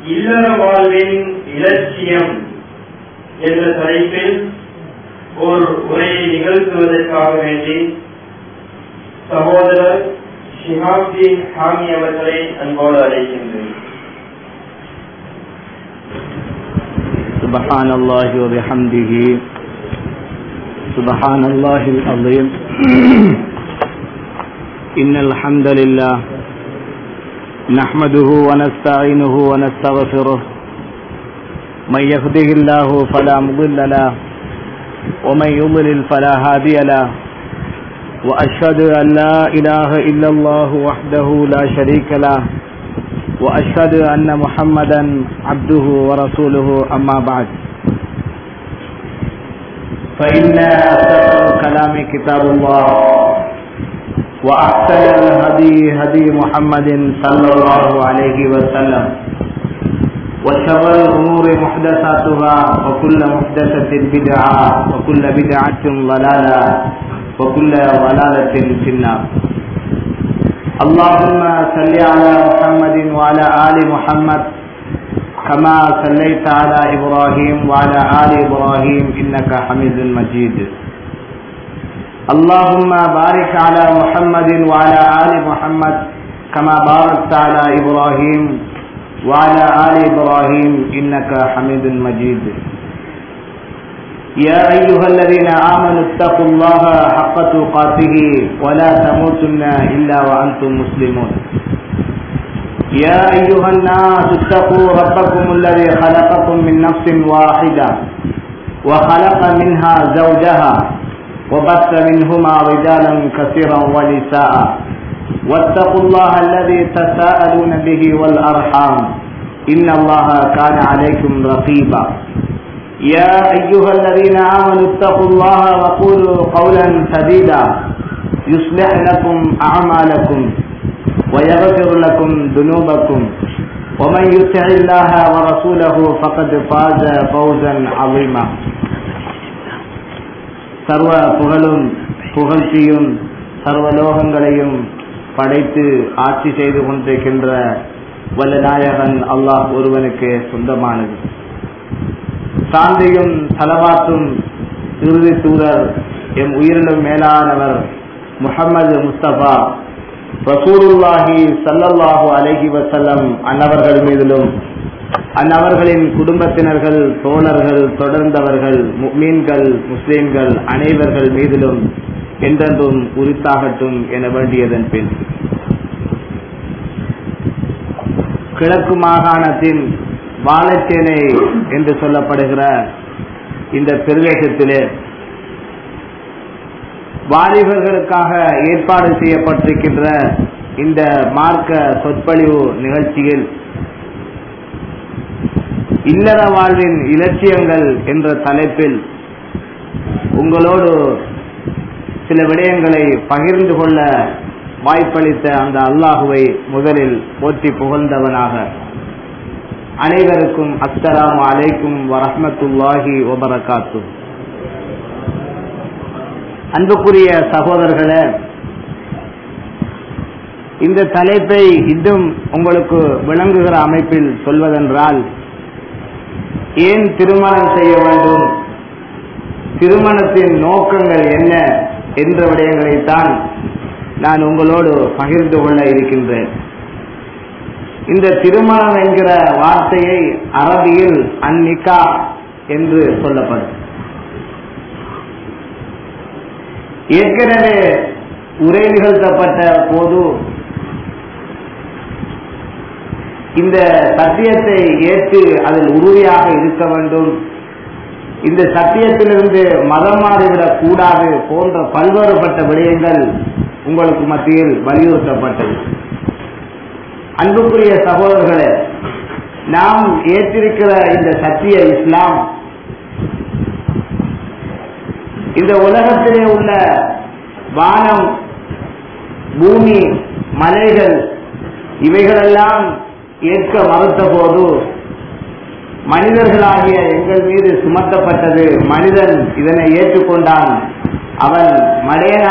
இல்லற வாழ்வின் இலட்சியம் என்ற தலைப்பில் ஒரு உரையை நிகழ்த்துவதற்காக வேண்டி சகோதரர் ஷிஹாப்தீன் ஹாமி அவர்களை அன்போடு அழைக்கின்றேன் سبحان الله وبحمده سبحان الله العظيم إن الحمد لله نحمده ونستعينه ونستغفره من يهده الله فلا مضل له ومن يضلل فلا هادي له وأشهد أن لا إله إلا الله وحده لا شريك له وأشهد أن محمدا عبده ورسوله أما بعد فإن أصدق الكلام كتاب الله وأحسن الهدي هدي محمد صلى الله عليه وسلم وشر الأمور محدثاتها وكل محدثة بدعة وكل بدعة ضلالة وكل ضلالة في النار اللهم صل على محمد وعلى آل محمد كما صليت على إبراهيم وعلى آل إبراهيم إنك حميد مجيد اللهم بارك على محمد وعلى آل محمد كما باركت على إبراهيم وعلى آل إبراهيم إنك حميد مجيد يا أيها الذين آمنوا اتقوا الله حق تقاته ولا تموتن إلا وأنتم مسلمون يا أيها الناس اتقوا ربكم الذي خلقكم من نفس واحدة وخلق منها زوجها وبث منهما رجالا كثيرا ونساء واتقوا الله الذي تساءلون به والأرحام إن الله كان عليكم رقيبا يا أيها الذين آمنوا اتقوا الله وقولوا قولا سديدا يصلح لكم أعمالكم ويغفر لكم ذنوبكم ومن يطع الله ورسوله فقد فاز فوزا عظيما சர்வ புகழும் புகழ்ச்சியும் சர்வலோகங்களையும் படைத்து ஆட்சி செய்து கொண்டிருக்கின்ற வல்லநாயகன் அல்லாஹ் ஒருவனுக்கு சொந்தமானது சாந்தியும் தலவாற்றும் இறுதி தூதர் எம் உயிரிலும் மேலானவர் முகமது முஸ்தபா ரசூலுல்லாஹி சல்லல்லாஹு அலஹி வசல்லம் அன்னவர்கள் மீதிலும் அந்நபர்களின் குடும்பத்தினர்கள் தோழர்கள் தொடர்ந்தவர்கள் மீன்கள் முஸ்லிம்கள் அனைவர்கள் மீதிலும் என்றென்றும் உரித்தாகட்டும் என வேண்டியதன் பின் கிழக்கு மாகாணத்தின் வாழைச்சேனை என்று சொல்லப்படுகிற இந்த பிரதேசத்திலே வாலிபர்களுக்காக ஏற்பாடு செய்யப்பட்டிருக்கின்ற இந்த மார்க்க சொற்பொழிவு நிகழ்ச்சியில் இல்லற வாழ்வின் இலட்சியங்கள் என்ற தலைப்பில் உங்களோடு சில விடயங்களை பகிர்ந்து கொள்ள வாய்ப்பளித்த அந்த அல்லாஹுவை முதலில் போற்றி புகழ்ந்தவனாக அனைவருக்கும் அஸ்ஸலாம் அலைக்கும் வரஹமத்துல்லாஹி வபரகாத்து அன்புக்குரிய சகோதரர்களே இந்த தலைப்பை இன்னும் உங்களுக்கு விளங்குகிற அமைப்பில் சொல்வதென்றால் ஏன் திருமணம் செய்ய வேண்டும் திருமணத்தின் நோக்கங்கள் என்ன என்ற விடயங்களைத்தான் நான் உங்களோடு பகிர்ந்து கொள்ள இருக்கின்றேன் இந்த திருமணம் என்கிற வார்த்தையை அரபியில் அந்நிகா என்று சொல்லப்படும் ஏற்கனவே உரை நிகழ்த்தப்பட்ட போது இந்த சத்தியத்தை ஏற்று அதில் உறுதியாக இருக்க வேண்டும் இந்த சத்தியத்திலிருந்து மதம் மாறிவிடக் கூடாது போன்ற பல்வேறுபட்ட விடயங்கள் உங்களுக்கு மத்தியில் வலியுறுத்தப்பட்டது அன்புக்குரிய சகோதரர்களே நாம் ஏற்றிருக்கிற இந்த சத்திய இஸ்லாம் இந்த உலகத்திலே உள்ள வானம் பூமி மலைகள் இவைகளெல்லாம் ஏற்க மறுத்த போது மனிதர்களாகிய எங்கள் மீது சுமத்தப்பட்டது மனிதன் இதனை ஏற்றுக்கொண்டான் அவன்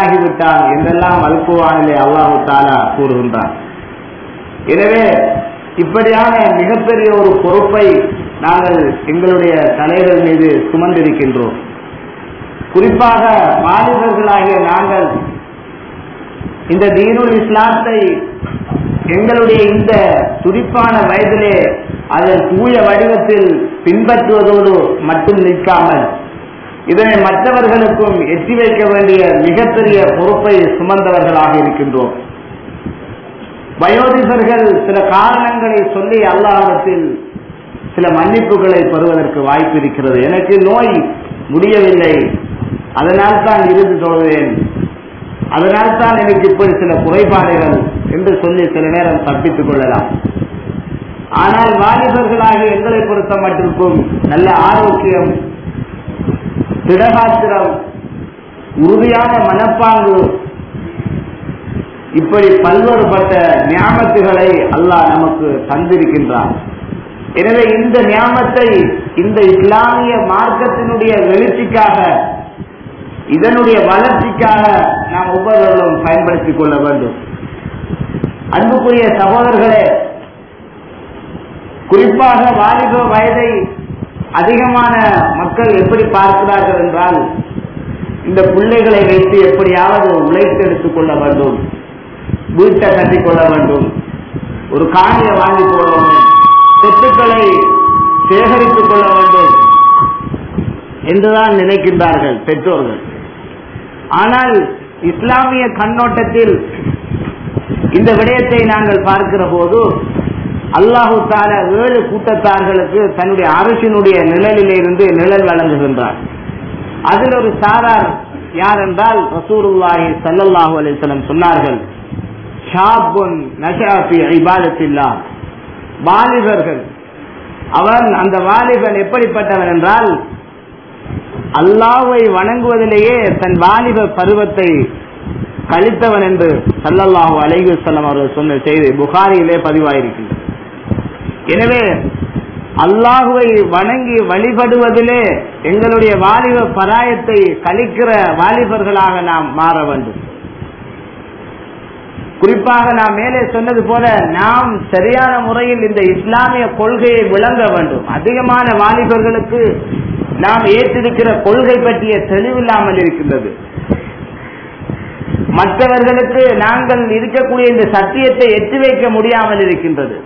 மடையனாகிவிட்டான் என்றெல்லாம் அல்குவானிலே அல்லாஹு தாலா கூறுகின்றான் எனவே இப்படியான மிகப்பெரிய ஒரு பொறுப்பை நாங்கள் எங்களுடைய தலைவர் மீது சுமந்திருக்கின்றோம் குறிப்பாக வாலிபர்களாகிய நாங்கள் இந்த தீனுல் இஸ்லாத்தை எங்களுடைய இந்த துடிப்பான வயதிலே அதன் தூய வடிவத்தில் பின்பற்றுவதோடு மட்டும் நிற்காமல் இதனை மற்றவர்களுக்கும் எட்டி வைக்க வேண்டிய மிகப்பெரிய பொறுப்பை சுமந்தவர்களாக இருக்கின்றோம் வயோதிபர்கள் சில காரணங்களை சொல்லி அல்லாஹத்தில் சில மன்னிப்புகளை பெறுவதற்கு வாய்ப்பு இருக்கிறது எனக்கு நோய் முடியவில்லை அதனால் தான் இருந்து தொழுவேன் அதனால் தான் எனக்கு இப்படி சில குறைபாடுகள் என்று சொல்லி சில நேரம் தப்பித்துக் கொள்ளலாம் ஆனால் வாலிபர்களாக எங்களை பொறுத்த மட்டிற்கும் நல்ல ஆரோக்கியம் திடகாத்திரம் உறுதியான மனப்பாங்கு இப்படி பல்வேறுபட்ட ஞாபகத்துகளை அல்லாஹ் நமக்கு தந்திருக்கின்றான் எனவே இந்த ஞாபகத்தை இந்த இஸ்லாமிய மார்க்கத்தினுடைய எழுச்சிக்காக இதனுடைய வளர்ச்சிக்காக நாம் ஒவ்வொருவர்களும் பயன்படுத்திக் கொள்ள வேண்டும் அன்புக்குரிய சகோதரர்களே குறிப்பாக வாலிப வயதை அதிகமான மக்கள் எப்படி பார்க்கிறார்கள் என்றால் இந்த பிள்ளைகளை வைத்து எப்படியாவது உழைத்தெடுத்துக் கொள்ள வேண்டும் வீட்டை கட்டிக் கொள்ள வேண்டும் ஒரு காணியை வாங்கி போட வேண்டும் சொத்துக்களை சேகரித்துக் கொள்ள வேண்டும் என்றுதான் நினைக்கின்றார்கள் பெற்றோர்கள் ஆனால் இஸ்லாமிய கண்ணோட்டத்தில் இந்த விடயத்தை நாங்கள் பார்க்கிற போது அல்லாஹு தால ஏழு கூட்டத்தார்களுக்கு தன்னுடைய அரசினுடைய நிழலிலே இருந்து நிழல் வழங்குகின்றார் அதில் ஒரு சாரார் யார் என்றால் ரசூருல்லாஹி சல்லல்லாஹு அலிஸ்லம் சொன்னார்கள் ஷாபுன் நஷாபி இபாதத்தில்லா வாலிபர்கள் அவன் அந்த வாலிபன் எப்படிப்பட்டவன் என்றால் அல்லாவை வணங்குவதிலேயே தன் வாலிப பருவத்தை கழித்தவன் என்று சல்லல்லாஹு அலைஹி செல்லம் அவர்கள் சொன்ன செய்தி புகாரியிலே பதிவாயிருக்கின்றது எனவே அல்லாஹுவை வணங்கி வழிபடுவதிலே எங்களுடைய வாலிப பராயத்தை கழிக்கிற வாலிபர்களாக நாம் மாற வேண்டும் குறிப்பாக நாம் மேலே சொன்னது போல நாம் சரியான முறையில் இந்த இஸ்லாமிய கொள்கையை விளங்க வேண்டும் அதிகமான வாலிபர்களுக்கு நாம் ஏற்றிருக்கிற கொள்கை பற்றிய தெளிவில்லாமல் இருக்கின்றது மற்றவர்களுக்கு நாங்கள் இருக்கக்கூடிய இந்த சத்தியத்தை எட்டி வைக்க முடியாமல் இருக்கின்றது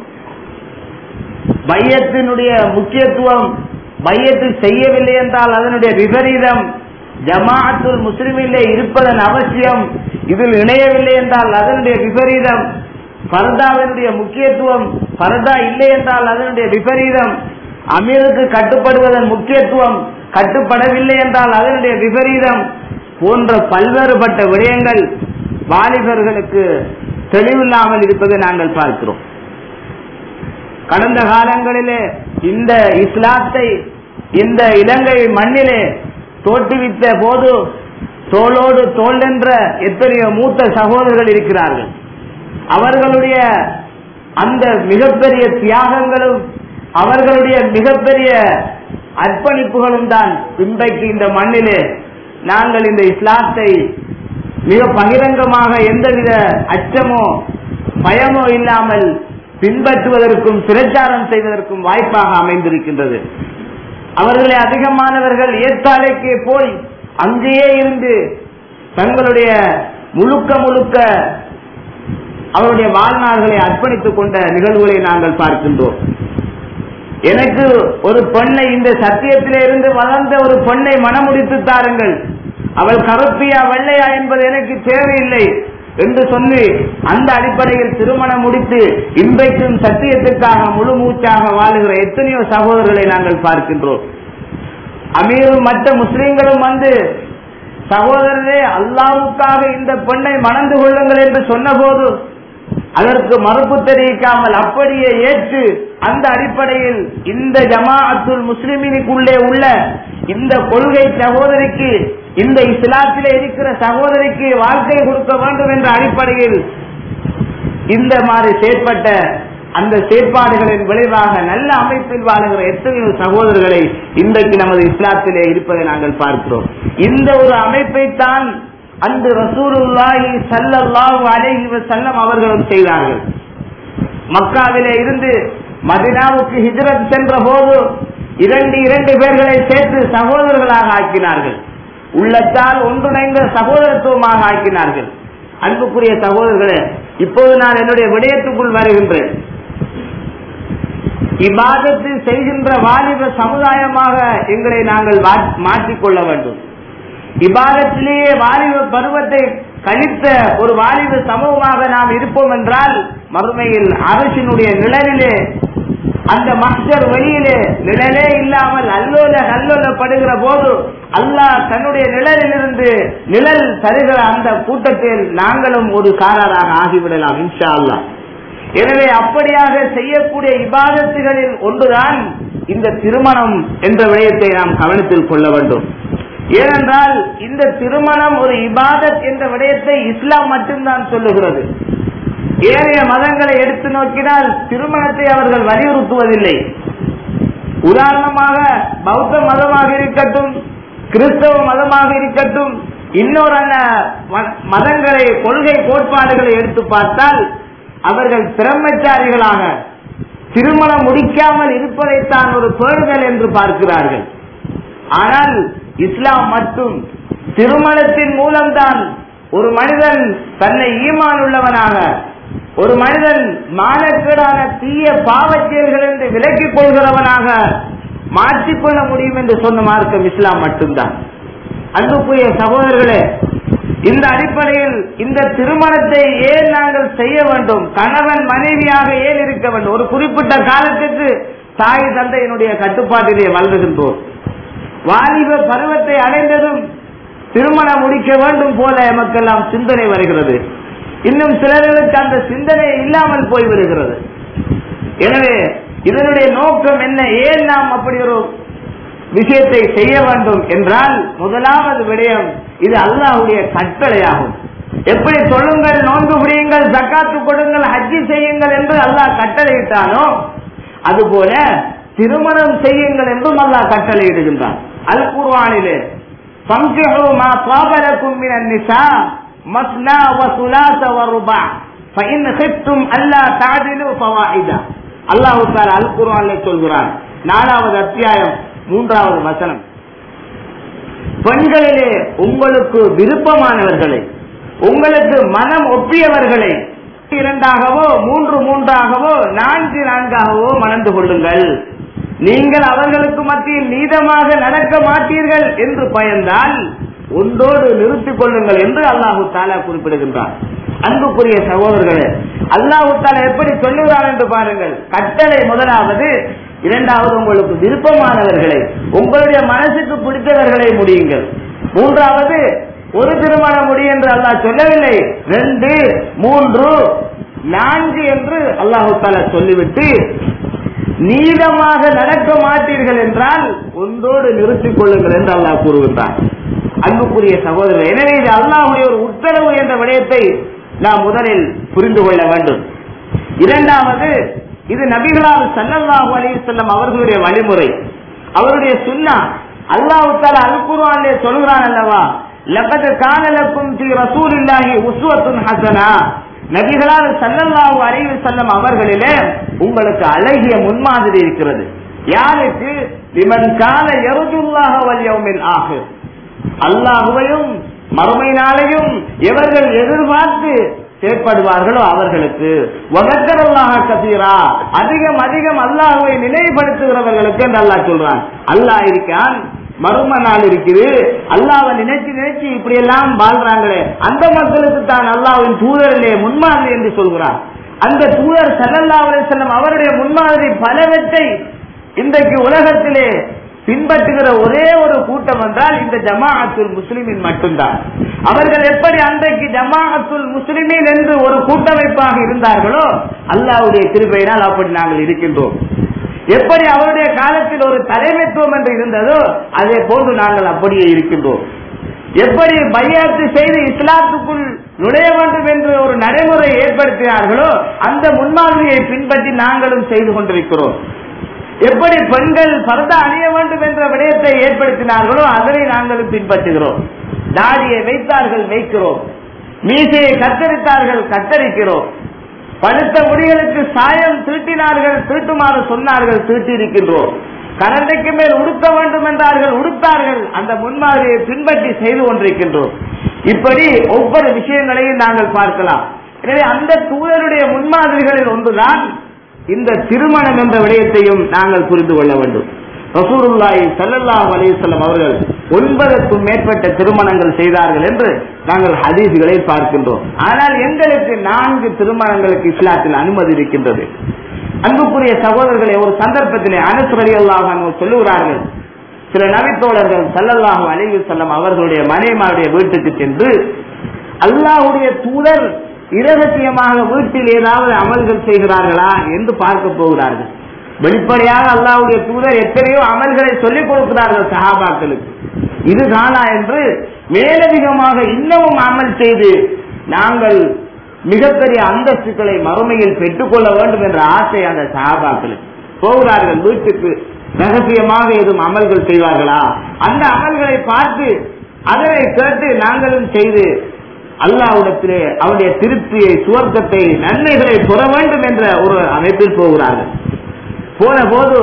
பையத்தினுடைய முக்கியத்துவம் பையத்து செய்யவில்லை என்றால் அதனுடைய விபரீதம் ஜமாஅத்துல் முஸ்லிமிலே இருப்பதன் அவசியம் இதில் இணையவில்லை என்றால் அதனுடைய விபரீதம் பரதாவினுடைய முக்கியத்துவம் பரதா இல்லை என்றால் அதனுடைய விபரீதம் அமீருக்கு கட்டுப்படுவதன் முக்கியத்துவம் கட்டுப்படவில்லை என்றால் அதனுடைய விபரீதம் போன்ற பல்வேறுபட்ட விடயங்கள் வாலிபர்களுக்கு தெளிவில்லாமல் இருப்பதை நாங்கள் பார்க்கிறோம் கடந்த காலங்களிலே இந்த இஸ்லாத்தை இந்த இலங்கை மண்ணிலே தோற்றுவித்த போது தோளோடு தோல் என்ற எத்தனையோ மூத்த சகோதரர்கள் இருக்கிறார்கள் அவர்களுடைய அந்த மிகப்பெரிய தியாகங்களும் அவர்களுடைய மிகப்பெரிய அர்ப்பணிப்புகளும் தான் இன்றைக்கு இந்த மண்ணிலே நாங்கள் இந்த இஸ்லாத்தை மிக பகிரங்கமாக எந்தவித அச்சமோ பயமோ இல்லாமல் பின்பற்றுவதற்கும் பிரச்சாரம் செய்வதற்கும் வாய்ப்பாக அமைந்திருக்கின்றது அவர்களை அதிகமானவர்கள் ஏற்காலைக்கு போய் அங்கேயே இருந்து தங்களுடைய முழுக்க முழுக்க அவருடைய வாழ்நாள்களை அர்ப்பணித்துக் கொண்ட நிகழ்வுகளை நாங்கள் பார்க்கின்றோம் எனக்கு ஒரு பெண்ணை இந்த சத்தியத்திலே இருந்து வளர்ந்த ஒரு பெண்ணை மனமுடித்து தாருங்கள் அவள் கருப்பியா வெள்ளையா என்பது எனக்கு தேவையில்லை என்று சொல்லி அந்த அடிப்படையில் திருமணம் முடித்து இன்றைக்கும் சத்தியத்துக்காக முழு மூச்சாக வாழுகிற எத்தனையோ சகோதரர்களை நாங்கள் பார்க்கின்றோம் அமீரும் மற்ற முஸ்லிம்களும் வந்து சகோதரரே அல்லாவுக்காக இந்த பெண்ணை மணந்து கொள்ளுங்கள் என்று சொன்னபோது அதற்கு மறுப்பு தெரிவிக்காமல் அப்படியே ஏற்று அந்த அடிப்படையில் இந்த ஜமாஅத்துல் முஸ்லிமினுக்குள்ளே உள்ள இந்த கொள்கை சகோதரிக்கு இந்த இஸ்லாத்திலே இருக்கிற சகோதரிக்கு வாழ்க்கை கொடுக்க வேண்டும் என்ற அடிப்படையில் இந்த மாதிரி செயற்பட்ட அந்த செயற்பாடுகளின் விளைவாக நல்ல அமைப்பில் வாழுகிற எத்தனையோ சகோதரர்களை இன்றைக்கு நமது இஸ்லாத்திலே இருப்பதை நாங்கள் பார்க்கிறோம் இந்த ஒரு அமைப்பை தான் அன்று ரசூலுல்லாஹி ஸல்லல்லாஹு அலைஹி வஸல்லம் அவர்களும் செய்தார்கள் மக்காவிலே இருந்து மதினாவுக்கு ஹிஜ்ரத் சென்ற போது இரண்டு இரண்டு பேர்களை சேர்த்து சகோதரர்களாக ஆக்கினார்கள் உள்ளத்தால் ஒன்றிணைந்த சகோதரத்துவமாக ஆக்கினார்கள் அன்புக்குரிய சகோதரர்களே இப்போது நான் என்னுடைய விடயத்துக்குள் வருகின்றேன் இவ்வாதத்து செய்கின்ற வாலிப சமுதாயமாக எங்களை நாங்கள் மாற்றிக்கொள்ள வேண்டும் இபாதத்திலேயே வாலிப பருவத்தை கழித்த ஒரு வாலிப சமூகமாக நாம் இருப்போம் என்றால் மறுமையில் அரசினுடைய நிழலிலே அந்த மஸ்டர் வெளியிலே நிழலே இல்லாமல் அல்லோல நல்லோலப்படுகிற போது அல்லாஹ் தன்னுடைய நிழலிலிருந்து நிழல் தருகிற அந்த கூட்டத்தில் நாங்களும் ஒரு காரராக ஆகிவிடலாம் இன்ஷா அல்லாஹ் எனவே அப்படியாக செய்யக்கூடிய இபாதத்துகளில் ஒன்றுதான் இந்த திருமணம் என்ற விடயத்தை நாம் கவனத்தில் கொள்ள வேண்டும் ஏனென்றால் இந்த திருமணம் ஒரு இபாதத் என்ற விடயத்தை இஸ்லாம் மட்டும்தான் சொல்லுகிறது ஏனைய மதங்களை எடுத்து நோக்கினால் திருமணத்தை அவர்கள் வலியுறுத்துவதில்லை உதாரணமாக பௌத்த மதமாக இருக்கட்டும் கிறிஸ்தவ மதமாக இருக்கட்டும் இன்னொரு மதங்களை கொள்கை கோட்பாடுகளை எடுத்து பார்த்தால் அவர்கள் பிரம்மச்சாரிகளாக திருமணம் முடிக்காமல் இருப்பதைத்தான் ஒரு பேறுதல் என்று பார்க்கிறார்கள் ஆனால் இஸ்லாம் மட்டும் திருமணத்தின் மூலம்தான் ஒரு மனிதன் தன்னை ஈமான் உள்ளவனாக ஒரு மனிதன் மானக்கேடான தீய பாவச்செயல்கள் என்று விலக்கிக் கொள்கிறவனாக மாற்றிக்கொள்ள முடியும் என்று சொன்ன மார்க்கம் இஸ்லாம் மட்டும்தான் அன்புக்குரிய சகோதரர்களே இந்த அடிப்படையில் இந்த திருமணத்தை ஏன் நாங்கள் செய்ய வேண்டும் கணவன் மனைவியாக ஏன் இருக்க வேண்டும் ஒரு குறிப்பிட்ட காலத்துக்கு தாய் தந்தையினுடைய கட்டுப்பாட்டிலே வளர்கின்றோம் வாலிப பருவத்தை அடைந்ததும் திருமணம் முடிக்க வேண்டும் போல எமக்கெல்லாம் சிந்தனை வருகிறது இன்னும் சிலர்களுக்கு அந்த சிந்தனை இல்லாமல் போய்விடுகிறது எனவே இதனுடைய நோக்கம் என்ன ஏன் நாம் அப்படி ஒரு விஷயத்தை செய்ய வேண்டும் என்றால் முதலாவது விடயம் இது அல்லாஹுடைய கட்டளையாகும் எப்படி சொல்லுங்கள் நோன்பு பிடியுங்கள் ஜக்காத்து கொடுங்கள் ஹஜ்ஜி செய்யுங்கள் என்று அல்லாஹ் கட்டளையிட்டானோ அதுபோல திருமணம் செய்யுங்கள் என்றும் அல்லாஹ் கட்டளையிடுகின்றான் அல் குர்வானிலே மஸ்னா வசுலாச வருபா فإن خفتم ألا تعدلوا فواحدة அல்லாஹு தாலா அல் குர்ஆன்ல சொல்கிறான் நாலாவது அத்தியாயம் மூன்றாவது வசனம் பெண்களிலே உங்களுக்கு விருப்பமானவர்களை உங்களுக்கு மனம் ஒப்பியவர்களை இரண்டாகவோ மூன்று மூன்றாகவோ நான்கு நான்காகவோ மணந்து கொள்ளுங்கள் நீங்கள் அவர்களுக்கு மத்தியில் நீதமாக நடக்க மாட்டீர்கள் என்று பயந்தால் ஒன்றோடு நிறுத்திக் கொள்ளுங்கள் என்று அல்லாஹு தாலா குறிப்பிடுகின்றார் அன்புக்குரிய சகோதரர்களே அல்லாஹு தாலா எப்படி சொல்லுகிறார் என்று பாருங்கள் கட்டளை முதலாவது இரண்டாவது உங்களுக்கு விருப்பமானவர்களை உங்களுடைய மனசுக்கு பிடித்தவர்களை முடியுங்கள் மூன்றாவது ஒரு திருமணம் முடி என்று அல்லாஹ் சொல்லவில்லை ரெண்டு மூன்று நான்கு என்று அல்லாஹு தாலா சொல்லிவிட்டு நீளமாக நடக்க மாட்டீர்கள் என்றால் ஒன்றோடு நிறுத்திக் கொள்ளுங்கள் என்று அல்லாஹ் கூறுகின்றார் அன்புக்குரிய சகோதரர் எனவே இது அல்லாஹுடைய ஒரு உத்தரவு என்ற விடயத்தை நாம் முதலில் புரிந்து கொள்ள வேண்டும் இரண்டாவது இது நபிகளால் சல்லல்லாஹு அலைஹி செல்லம் அவர்களுடைய வழிமுறை அவருடைய சுன்னா அல்லாஹு தாலா அல் குர்ஆனிலே சொல்கிறான் அல்லவா லகத் கான லக்கும் ஃபீ ரசூலில்லாஹி உஸ்வத்துன் ஹஸனா நபிகளால் சல்லல்லாஹு அலைஹி செல்லம் அவர்களிலே உங்களுக்கு அழகிய முன்மாதிரி இருக்கிறது யாருக்கு லிமன் கான யர்ஜுல்லாஹ வல் யௌமில் ஆஹிர் அல்லாஹுவையும் மறுமை நாளையும் எவர்கள் எதிர்பார்த்து செயற்படுவார்களோ அவர்களுக்கு வகக்கரல்லாக கசீரா அதிகம் அதிகம் அல்லாஹுவை நினைவுபடுத்துகிறவர்களுக்கு என்று அல்லாஹ் சொல்றான் அல்லாஹ் இருக்கான் மறும நாள் இருக்குது அல்லாவை நினைச்சு நினைச்சு இப்படி எல்லாம் வாழ்றாங்களே அந்த மக்களுக்கு தான் அல்லாவின் தூதரிலே முன்மாதிரி என்று சொல்கிறார் அந்த தூதர் சல்லல்லா செல்லம் அவருடைய முன்மாதிரி பலவற்றை இன்றைக்கு உலகத்திலே பின்பற்றுகிற ஒரே ஒரு கூட்டம் என்றால் இந்த ஜமாஅத்துல் முஸ்லிமின் மட்டும்தான் அவர்கள் எப்படி அன்றைக்கு ஜமாஅத்துல் முஸ்லிமின் என்று ஒரு கூட்டமைப்பாக இருந்தார்களோ அல்லாவுடைய திருப்பையினால் அப்படி நாங்கள் இருக்கின்றோம் எப்படி அவருடைய காலத்தில் ஒரு தலைமைத்துவம் என்று இருந்ததோ அதே போன்று நாங்கள் அப்படியே இருக்கின்றோம் எப்படி பையாத்து செய்து இஸ்லாத்துக்குள் நுழைய வேண்டும் என்று ஒரு நடைமுறை ஏற்படுத்தினார்களோ அந்த முன்மாதிரியை பின்பற்றி நாங்களும் செய்து கொண்டிருக்கிறோம் எப்படி பெண்கள் பரத அணிய வேண்டும் என்ற விடயத்தை ஏற்படுத்தினார்களோ அதனை நாங்களும் பின்பற்றுகிறோம் தாடியை வைத்தார்கள் வைக்கிறோம் மீசையை கத்தரித்தார்கள் கத்தரிக்கிறோம் பழுத்த முடிகளுக்கு சாயம் தீட்டினார்கள் தீட்டுமாறு சொன்னார்கள் தீட்டி இருக்கின்றோம் கரண்டைக்கு மேல் உடுத்த வேண்டும் என்றார்கள் உடுத்தார்கள் அந்த முன்மாதிரியை பின்பற்றி செய்து கொண்டிருக்கின்றோம் இப்படி ஒவ்வொரு விஷயங்களையும் நாங்கள் பார்க்கலாம் எனவே அந்த தூதருடைய முன்மாதிரிகளில் ஒன்றுதான் இந்த திருமணம் என்ற விடயத்தையும் நாங்கள் புரிந்து கொள்ள வேண்டும் ரசூருல்லாஹி ஸல்லல்லாஹு அலைஹி வஸல்லம் அவர்கள் ஒன்பதுக்கும் மேற்பட்ட திருமணங்கள் செய்தார்கள் என்று நாங்கள் ஹதீஸ்களில் பார்க்கின்றோம் ஆனால் எங்களுக்கு நான்கு திருமணங்களுக்கு இஸ்லாத்தில் அனுமதி இருக்கின்றது அன்புக்குரிய சகோதரர்களை ஒரு சந்தர்ப்பத்திலே அனஸ் ரலியல்லாஹு அன்ஹு சொல்லுகிறார்கள் சில நபித்தோழர்கள் ஸல்லல்லாஹு அலைஹி வஸல்லம் அவர்களுடைய மனைவிமாருடைய வீட்டுக்கு சென்று அல்லாஹ்வுடைய தூதர் இரகசியமாக வீட்டில் ஏதாவது அமல்கள் செய்கிறார்களா என்று பார்க்க போகிறார்கள் வெளிப்படையாக அல்லாஹ்வுடைய தூதர் எத்தனையோ அமல்களை சொல்லிக் கொடுக்கிறார்கள் சஹாபாக்களுக்கு இது தானா என்று மேலதிகமாக இன்னமும் அமல் செய்து நாங்கள் மிகப்பெரிய அந்தஸ்துக்களை மறுமையில் பெற்றுக்கொள்ள வேண்டும் என்ற ஆசை அந்த சஹாபாக்களுக்கு போகிறார்கள் வீட்டுக்கு ரகசியமாக எதுவும் அமல்கள் செய்வார்களா அந்த அமல்களை பார்த்து அதனை கேட்டு நாங்களும் செய்து அல்லாஹ்விடத்திலே அவருடைய திருப்தியை சுவர்க்கத்தை நன்மைகளை பெற வேண்டும் என்ற ஒரு அமைப்பில் போகிறார்கள் போன போது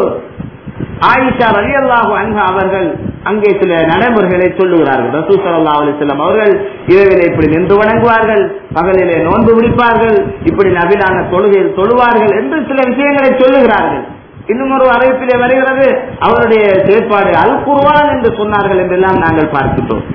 ஆயிஷா ரலி அல்லாஹு அன்ஹா அவர்கள் அங்கே சில நடைமுறைகளை சொல்லுகிறார்கள் ரசூ சல்லா அலிஸ்லாம் அவர்கள் இரவிலே இப்படி நின்று வணங்குவார்கள் பகலிலே நோன்பு பிடிப்பார்கள் இப்படி நபிலான தொழுகையில் தொழுவார்கள் என்று சில விஷயங்களை சொல்லுகிறார்கள் இன்னும் ஒரு அறிவிப்பிலே வருகிறது அவருடைய செயற்பாடு அல் குர்வான் என்று சொன்னார்கள் என்றெல்லாம் நாங்கள் பார்க்கின்றோம்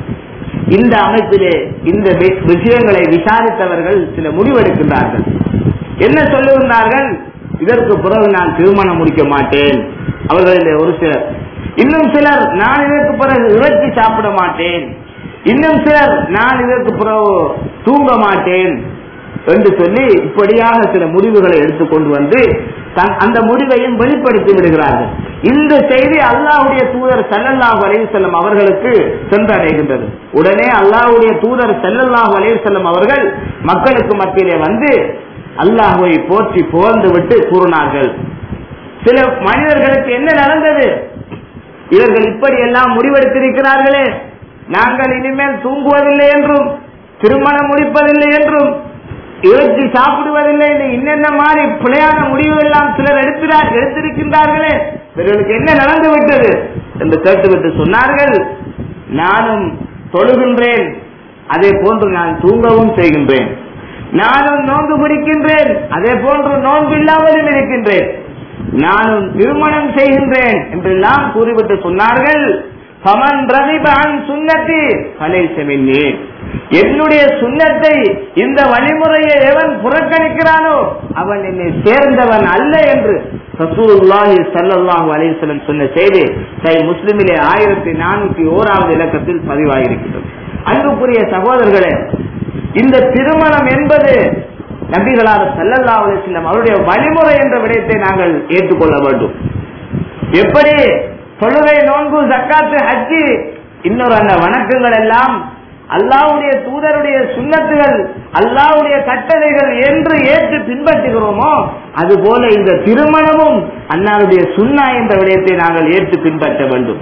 இந்த அமைப்பிலே இந்த வி- விஷயங்களை விசாரித்தவர்கள் சில முடிவெடுக்கின்றார்கள் என்ன சொல்லுகின்றார்கள் இதற்கு பிறகு நான் திருமணம் முடிக்க மாட்டேன் அவர்களிலே ஒரு சிலர் இன்னும் சிலர் நான் இதற்கு பிறகு இறைச்சி சாப்பிட மாட்டேன் இன்னும் சிலர் நான் இதற்கு பிறகு தூங்க மாட்டேன் என்று சொல்லி இப்படியாக சில முடிவுகளை எடுத்துக்கொண்டு வந்து தன் அந்த முடிவையும் வெளிப்படுத்தி விடுகிறார்கள் இந்த செய்தி அல்லாஹ்வுடைய தூதர் ஸல்லல்லாஹு அலைஹி வஸல்லம் அவர்களுக்கு சென்றடைகின்றது உடனே அல்லாஹ்வுடைய தூதர் ஸல்லல்லாஹு அலைஹி வஸல்லம் அவர்கள் மக்களுக்கு மத்தியிலே வந்து அல்லாஹ்வை போற்றி புகழ்ந்து விட்டு கூறினார்கள் சில மனிதர்களுக்கு என்ன நடந்தது இவர்கள் இப்படி எல்லாம் முடிவெடுத்திருக்கிறார்களே நாங்கள் இனிமேல் தூங்குவதில்லை என்றும் திருமணம் முடிப்பதில்லை என்றும் இறைச்சி சாப்பிடுவதில்லை என்று இன்னென்ன மாதிரி பிழையான முடிவு எல்லாம் சிலர் எடுக்கிறார் எடுத்திருக்கின்றார்களே இவர்களுக்கு என்ன நடந்து விட்டது என்று கேட்டுவிட்டு சொன்னார்கள் நானும் தொழுகின்றேன் அதே போன்று நான் தூங்கவும் செய்கின்றேன் நானும் நோன்பு பிடிக்கின்றேன் அதே போன்று நோன்பு இல்லாமலும் இருக்கின்றேன் நானும் திருமணம் செய்கின்றேன் என்றெல்லாம் கூறிவிட்டு சொன்னார்கள் பமன் ரவிபான் சுண்ணத்தி கலை செமின்னி என்னுடைய சுண்ணத்தை இந்த வழிமுறையை எவன் புறக்கணிக்கிறானோ அவன் என்னை சேர்ந்தவன் அல்ல என்று ரசூலுல்லாஹி ஸல்லல்லாஹு அலைஹி வஸல்லம் சொன்ன செய்தி சை முஸ்லிமிலே ஆயிரத்தி நானூத்தி ஓராவது இலக்கத்தில் பதிவாகியிருக்கிறது அன்புக்குரிய சகோதரர்களே இந்த திருமணம் என்பது நபிகளார் ஸல்லல்லாஹு அலைஹி வஸல்லம் அவருடைய வழிமுறை என்ற விடயத்தை நாங்கள் ஏற்றுக்கொள்ள வேண்டும் எப்படி தொழுகை நோன்பு ஜக்காத்து ஹஜ்ஜி இன்னொரு அந்த வணக்கங்கள் எல்லாம் அல்லாஹ்வுடைய தூதருடைய சுண்ணத்துகள் அல்லாஹ்வுடைய கட்டளைகள் என்று ஏற்று பின்பற்றுகிறோமோ அதுபோல இந்த திருமணமும் அன்னாருடைய சுண்ணா என்ற விடயத்தை நாங்கள் ஏற்று பின்பற்ற வேண்டும்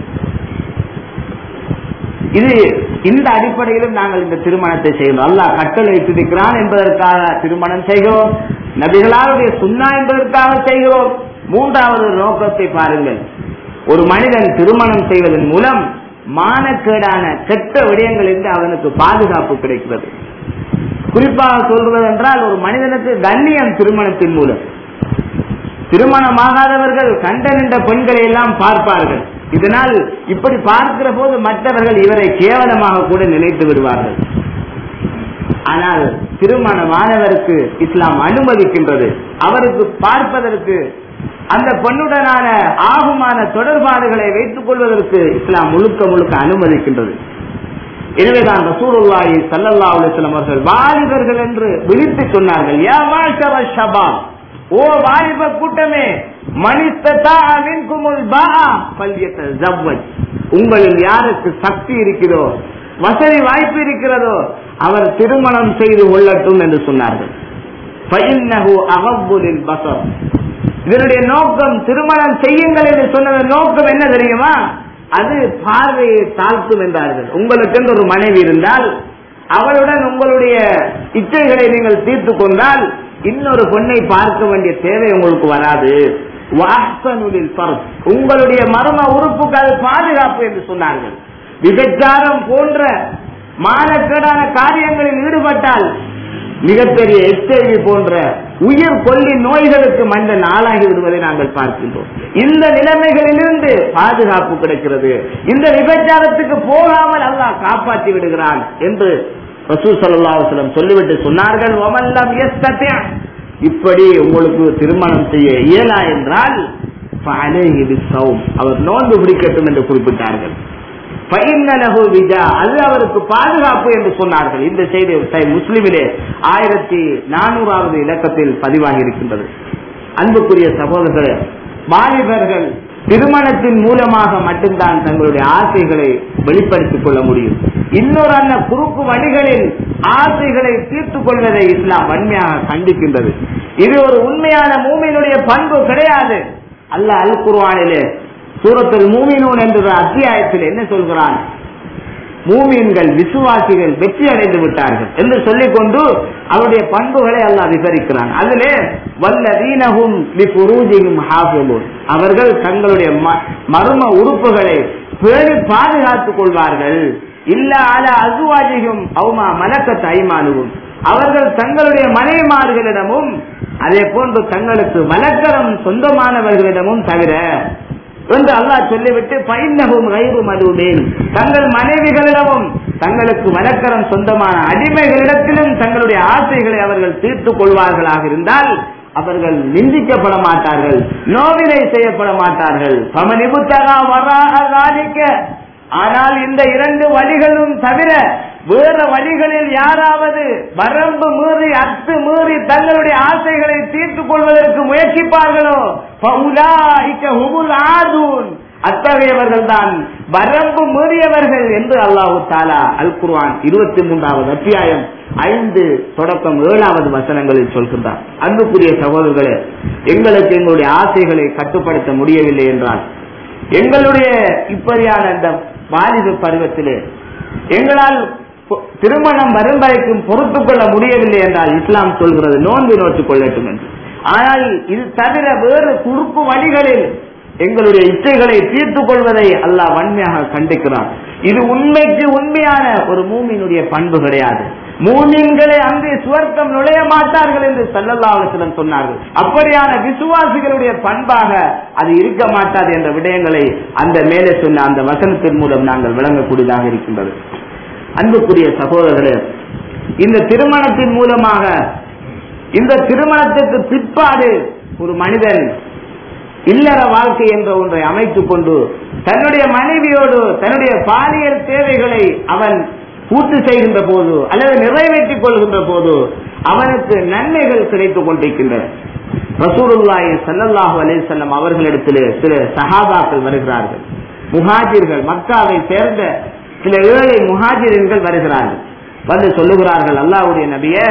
இது இந்த அடிப்படையிலும் நாங்கள் இந்த திருமணத்தை செய்கிறோம் அல்லாஹ் கட்டளை இட்டிருக்கிறான் என்பதற்காக திருமணம் செய்கிறோம் நபிகளாருடைய சுண்ணா என்பதற்காக செய்கிறோம் மூன்றாவது நோக்கத்தை பாருங்கள் ஒரு மனிதன் திருமணம் செய்வதன் மூலம் மானக்கேடான கெட்ட விடயங்களிலிருந்து அவனுக்கு பாதுகாப்பு கிடைக்கிறது குறிப்பாக சொல்றது என்றால் ஒரு மனிதனுக்கு கண்ணியம் திருமணத்தின் மூலம் திருமணமாகாதவர்கள் கண்ட நின்ற பெண்களை எல்லாம் பார்ப்பார்கள் இதனால் இப்படி பார்க்கிற போது மற்றவர்கள் இவரை கேவலமாக கூட நினைத்து விடுவார்கள் ஆனால் திருமணமானவருக்கு இஸ்லாம் அனுமதிக்கின்றது அவருக்கு பார்ப்பதற்கு அந்த பெண்ணுடனான ஆகுமான தொடர்பாடுகளை வைத்துக் கொள்வதற்கு இஸ்லாம் முழுக்க முழுக்க அனுமதிக்கின்றது எனவேதான் ரசூலுல்லாஹி ஸல்லல்லாஹு அலைஹி வஸல்லம் அவர்கள் வாலிபர்கள் என்று விழித்து சொன்னார்கள் யா மாஷர ஷபாப் ஓ வாலிப கூட்டமே மனிததா மின்குமுல் பாஆ ஃபல்யதஸவ்வஜ் உங்களில் யாருக்கு சக்தி இருக்கிறதோ வசதி வாய்ப்பு இருக்கிறதோ அவர் திருமணம் செய்து கொள்ளட்டும் என்று சொன்னார்கள் ஃபஇன்னஹு அகப்பு லில் பஸர் இதனுடைய நோக்கம் திருமணம் செய்யுங்கள் என்று சொன்னதன் நோக்கம் என்ன தெரியுமா அது பார்வையை தாழ்த்தும் என்றார்கள் உங்களுக்கு என்று ஒரு மனைவி இருந்தால் அவளுடன் உங்களுடைய இச்சைகளை நீங்கள் தீர்த்து கொண்டால் இன்னொரு பெண்ணை பார்க்க வேண்டிய தேவை உங்களுக்கு வராது வாஹ்சனுலில் ஃபர்ஜ். உங்களுடைய மர்ம உறுப்புக்கு அது பாதுகாப்பு என்று சொன்னார்கள் விபச்சாரம் போன்ற மானக்கேடான காரியங்களில் ஈடுபட்டால் மிகப்பெரிய எச்ஐவி போன்ற உயிர் கொல்லி நோய்களுக்கு மனிதன் ஆளாகி விடுவதை நாங்கள் பார்க்கின்றோம் இந்த நிலைமைகளிலிருந்து பாதுகாப்பு கிடைக்கிறது இந்த விபச்சாரத்துக்கு போகாமல் அல்லாஹ் காப்பாற்றி விடுகிறான் என்று ரசூல் ஸல்லல்லாஹு அலைஹி வஸல்லம் சொல்லிவிட்டு சொன்னார்கள் "வமல்லம் யஸ்ததி' இப்படி உங்களுக்கு திருமணம் செய்ய இயலா என்றால் ஃபஅலைஹி பிஸ்ஸௌம். அவர் நோன்பு பிடிக்கட்டும் என்று குறிப்பிட்டார்கள் ஃபஇன்னலஹு விஜா. அது அவருக்கு பாதுகாப்பு என்று சொன்னார்கள் இந்த செய்தி சஹீஹ் முஸ்லிமிலே ஆயிரத்தி நானூறாவது இலக்கத்தில் பதிவாகி இருக்கின்றது அன்புக்குரிய சகோதரர்களே வாலிபர்கள் திருமணத்தின் மூலமாக மட்டும்தான் தங்களுடைய ஆசைகளை வெளிப்படுத்திக் கொள்ள முடியும் இன்னொரு அந்த குறுக்கு வழிகளில் ஆசைகளை தீர்த்துக் கொள்வதை இஸ்லாம் வன்மையாக கண்டிக்கின்றது இது ஒரு உண்மையான மூமியினுடைய பண்பு கிடையாது அல்லாஹ் அல் குர்ஆனிலே சூரத்துல் மூமினூன் என்ற அத்தியாயத்தில் என்ன சொல்கிறான் மூமியன்கள் விசுவாசிகள் வெற்றி அடைந்து விட்டார்கள் என்று சொல்லிக்கொண்டு அவருடைய பண்புகளை அல்லாஹ் விவரிக்கிறான் அதிலே வல்லதீனஹும் லிஃபுரூஜிஹிம் ஹாஃபிலூன் அவர்கள் தங்களுடைய ம- மர்ம உறுப்புகளை பேணி பாதுகாத்துக் கொள்வார்கள் இல்ல அல அசுவாஜிகும் அவுமா மலக்கத் ஐமானுவும் அவர்கள் தங்களுடைய மனைவிமார்களிடமும் அதே போன்று தங்களுக்கு வழக்கரம் சொந்தமானவர்களிடமும் தவிர என்று அல்லாஹ் சொல்லிவிட்டு பைன்னகும் கைரு மதுமேல் தங்கள் மனைவிகளிடமும் தங்களுக்கு வழக்கரம் சொந்தமான அடிமைகளிடத்திலும் தங்களுடைய ஆசைகளை அவர்கள் தீர்த்துக் கொள்வார்களாக இருந்தால் அவர்கள் நிந்திக்கப்பட மாட்டார்கள் நோவினை செய்யப்பட மாட்டார்கள் பமனிபுத்தகா வராக ஆனால் இந்த இரண்டு வழிகளும் தவிர வேற வழிகளில் யாராவது வரம்பு மீறி அத்து மீறி தங்களுடைய ஆசைகளை தீர்த்துக் கொள்வதற்கு முயற்சிப்பார்களோ ஃபஉலாயிக ஹுமுல் ஆதூன். அத்தகையவர்கள் தான் வரம்பு மீறியவர்கள் என்று அல்லாஹு தாலா அல் குர்ஆன் இருபத்தி மூன்றாவது அத்தியாயம் ஐந்து தொடக்கம் ஏழாவது வசனங்களில் சொல்கின்றார் அன்புக்குரிய சகோதரர்களே எங்களுக்கு எங்களுடைய ஆசைகளை கட்டுப்படுத்த முடியவில்லை என்றால் எங்களுடைய இப்படியான இந்த வாலிப பருவத்திலே எங்களால் பொ- திருமணம் வரும் வரைக்கும் பொறுத்துக் கொள்ள முடியவில்லை என்றால் இஸ்லாம் சொல்கிறது நோன்பு நோட்டுக் கொள்ளட்டும் என்று ஆனால் இது தவிர வேறு குறுக்கு வழிகளில் எங்களுடைய இச்சைகளை தீர்த்துக் கொள்வதை அல்லாஹ் வன்மையாக கண்டிக்கிறான் இது உண்மைக்கு உண்மையான ஒரு மூமியினுடைய பண்பு கிடையாது மூமின்களை அங்கே சுவர்க்கம் நுழைய மாட்டார்கள் என்று சல்லல்லாஹுலம் சொன்னார்கள் அப்படியான விசுவாசிகளுடைய பண்பாக அது இருக்க மாட்டாது என்ற விடயங்களை அந்த மேலே சொன்ன அந்த வசனத்தின் மூலம் நாங்கள் விளங்கக்கூடியதாக இருக்கின்றது அன்புக்குரிய சகோதரர்களே இந்த திருமணத்தின் மூலமாக இந்த திருமணத்துக்கு பிற்பாடு ஒரு மனிதன் இல்லற வாழ்க்கை என்ற ஒன்றை அமைத்துக் கொண்டு தன்னுடைய மனைவியோடு தன்னுடைய பாலியல் தேவைகளை அவன் பூர்த்தி செய்கின்ற போது அல்லது நிறைவேற்றிக் கொள்கின்ற போது அவனுக்கு நன்மைகள் கிடைத்துக் கொண்டிருக்கின்றன ரசூலுல்லாஹி ஸல்லல்லாஹு அலைஹி வஸல்லம் அவர்களிடத்திலே சில சஹாபாக்கள் வருகிறார்கள் முஹாஜிர்கள் மக்காவை சேர்ந்த சில ஏழை முஹாஜிர்கள் வருகிறார்கள் வந்து சொல்லுகிறார்கள் அல்லாஹ்வுடைய நபியே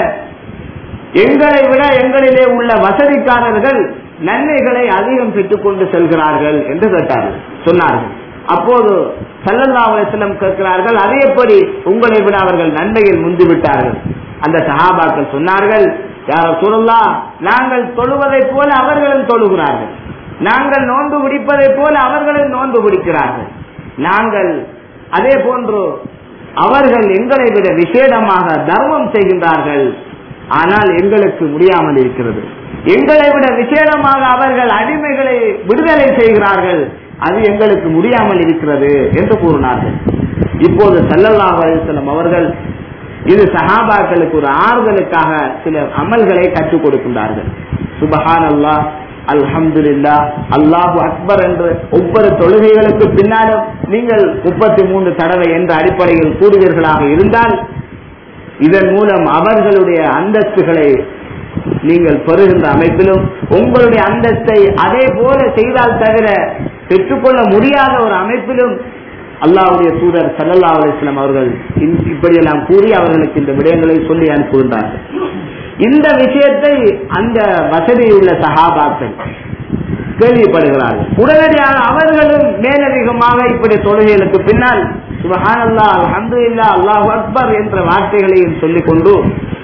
எங்களை விட எங்களிலே உள்ள வசதிக்காரர்கள் நன்மைகளை அதிகம் பெற்றுக் கொண்டு செல்கிறார்கள் என்று கேட்டார்கள் சொன்னார்கள் அப்போது ஸல்லல்லாஹு அலைஹி வஸல்லம் கேட்கிறார்கள் அது எப்படி உங்களை விட அவர்கள் நன்மையில் முந்தி விட்டார்கள் அந்த சஹாபாக்கள் சொன்னார்கள் யார சொல்லா நாங்கள் தொழுவதைப் போல அவர்களும் தொழுகிறார்கள் நாங்கள் நோன்பு பிடிப்பதைப் போல அவர்களும் நோன்பு பிடிக்கிறார்கள் நாங்கள் அதே போன்று அவர்கள் எங்களை விட விசேடமாக தர்மம் செய்கின்றார்கள் ஆனால் எங்களுக்கு முடியாமல் இருக்கிறது எங்களை விட விசேடமாக அவர்கள் அடிமைகளை விடுதலை செய்கிறார்கள் அது எங்களுக்கு முடியாமல் இருக்கிறது என்று கூறினார்கள் இப்போது சல்லல்லாஹு அலைஹி வஸல்லம் அவர்கள் இது சஹாபாக்களுக்கு ஒரு ஆறுதலுக்காக சில அமல்களை கற்றுக் கொடுக்கின்றார்கள் சுபஹான் அல்லாஹ் அல்ஹம்துலில்லா அல்லாஹு அக்பர் என்று ஒவ்வொரு தொழுகைகளுக்கு பின்னாலும் நீங்கள் முப்பத்தி மூன்று தடவை என்ற அடிப்படையில் கூறுவீர்களாக இருந்தால் இதன் மூலம் அவர்களுடைய அந்தஸ்துகளை நீங்கள் பெறுகின்ற அமைப்பிலும் உங்களுடைய அந்தஸ்தை அதே போல செய்தால் தவிர பெற்றுக்கொள்ள முடியாத ஒரு அமைப்பிலும் அல்லாஹ்வுடைய தூதர் சல்லல்லா அலிஸ்லாம் அவர்கள் இந்த- இப்படியெல்லாம் கூறி அவர்களுக்கு இந்த விடயங்களை சொல்லி அனுப்புகின்றார்கள் இந்த விஷயத்தை அந்த வசதியுள்ள சஹாபாக்கள் கேள்விப்படுகிறார்கள் உடனடியாக அவர்களும் மேலதிகமாக இப்படி தொழுகைகளுக்கு பின்னால் சுபஹானல்லா அல்ஹம்துலில்லாஹ் அல்லாஹு அக்பர் என்ற வார்த்தைகளையும் சொல்லிக் கொண்டு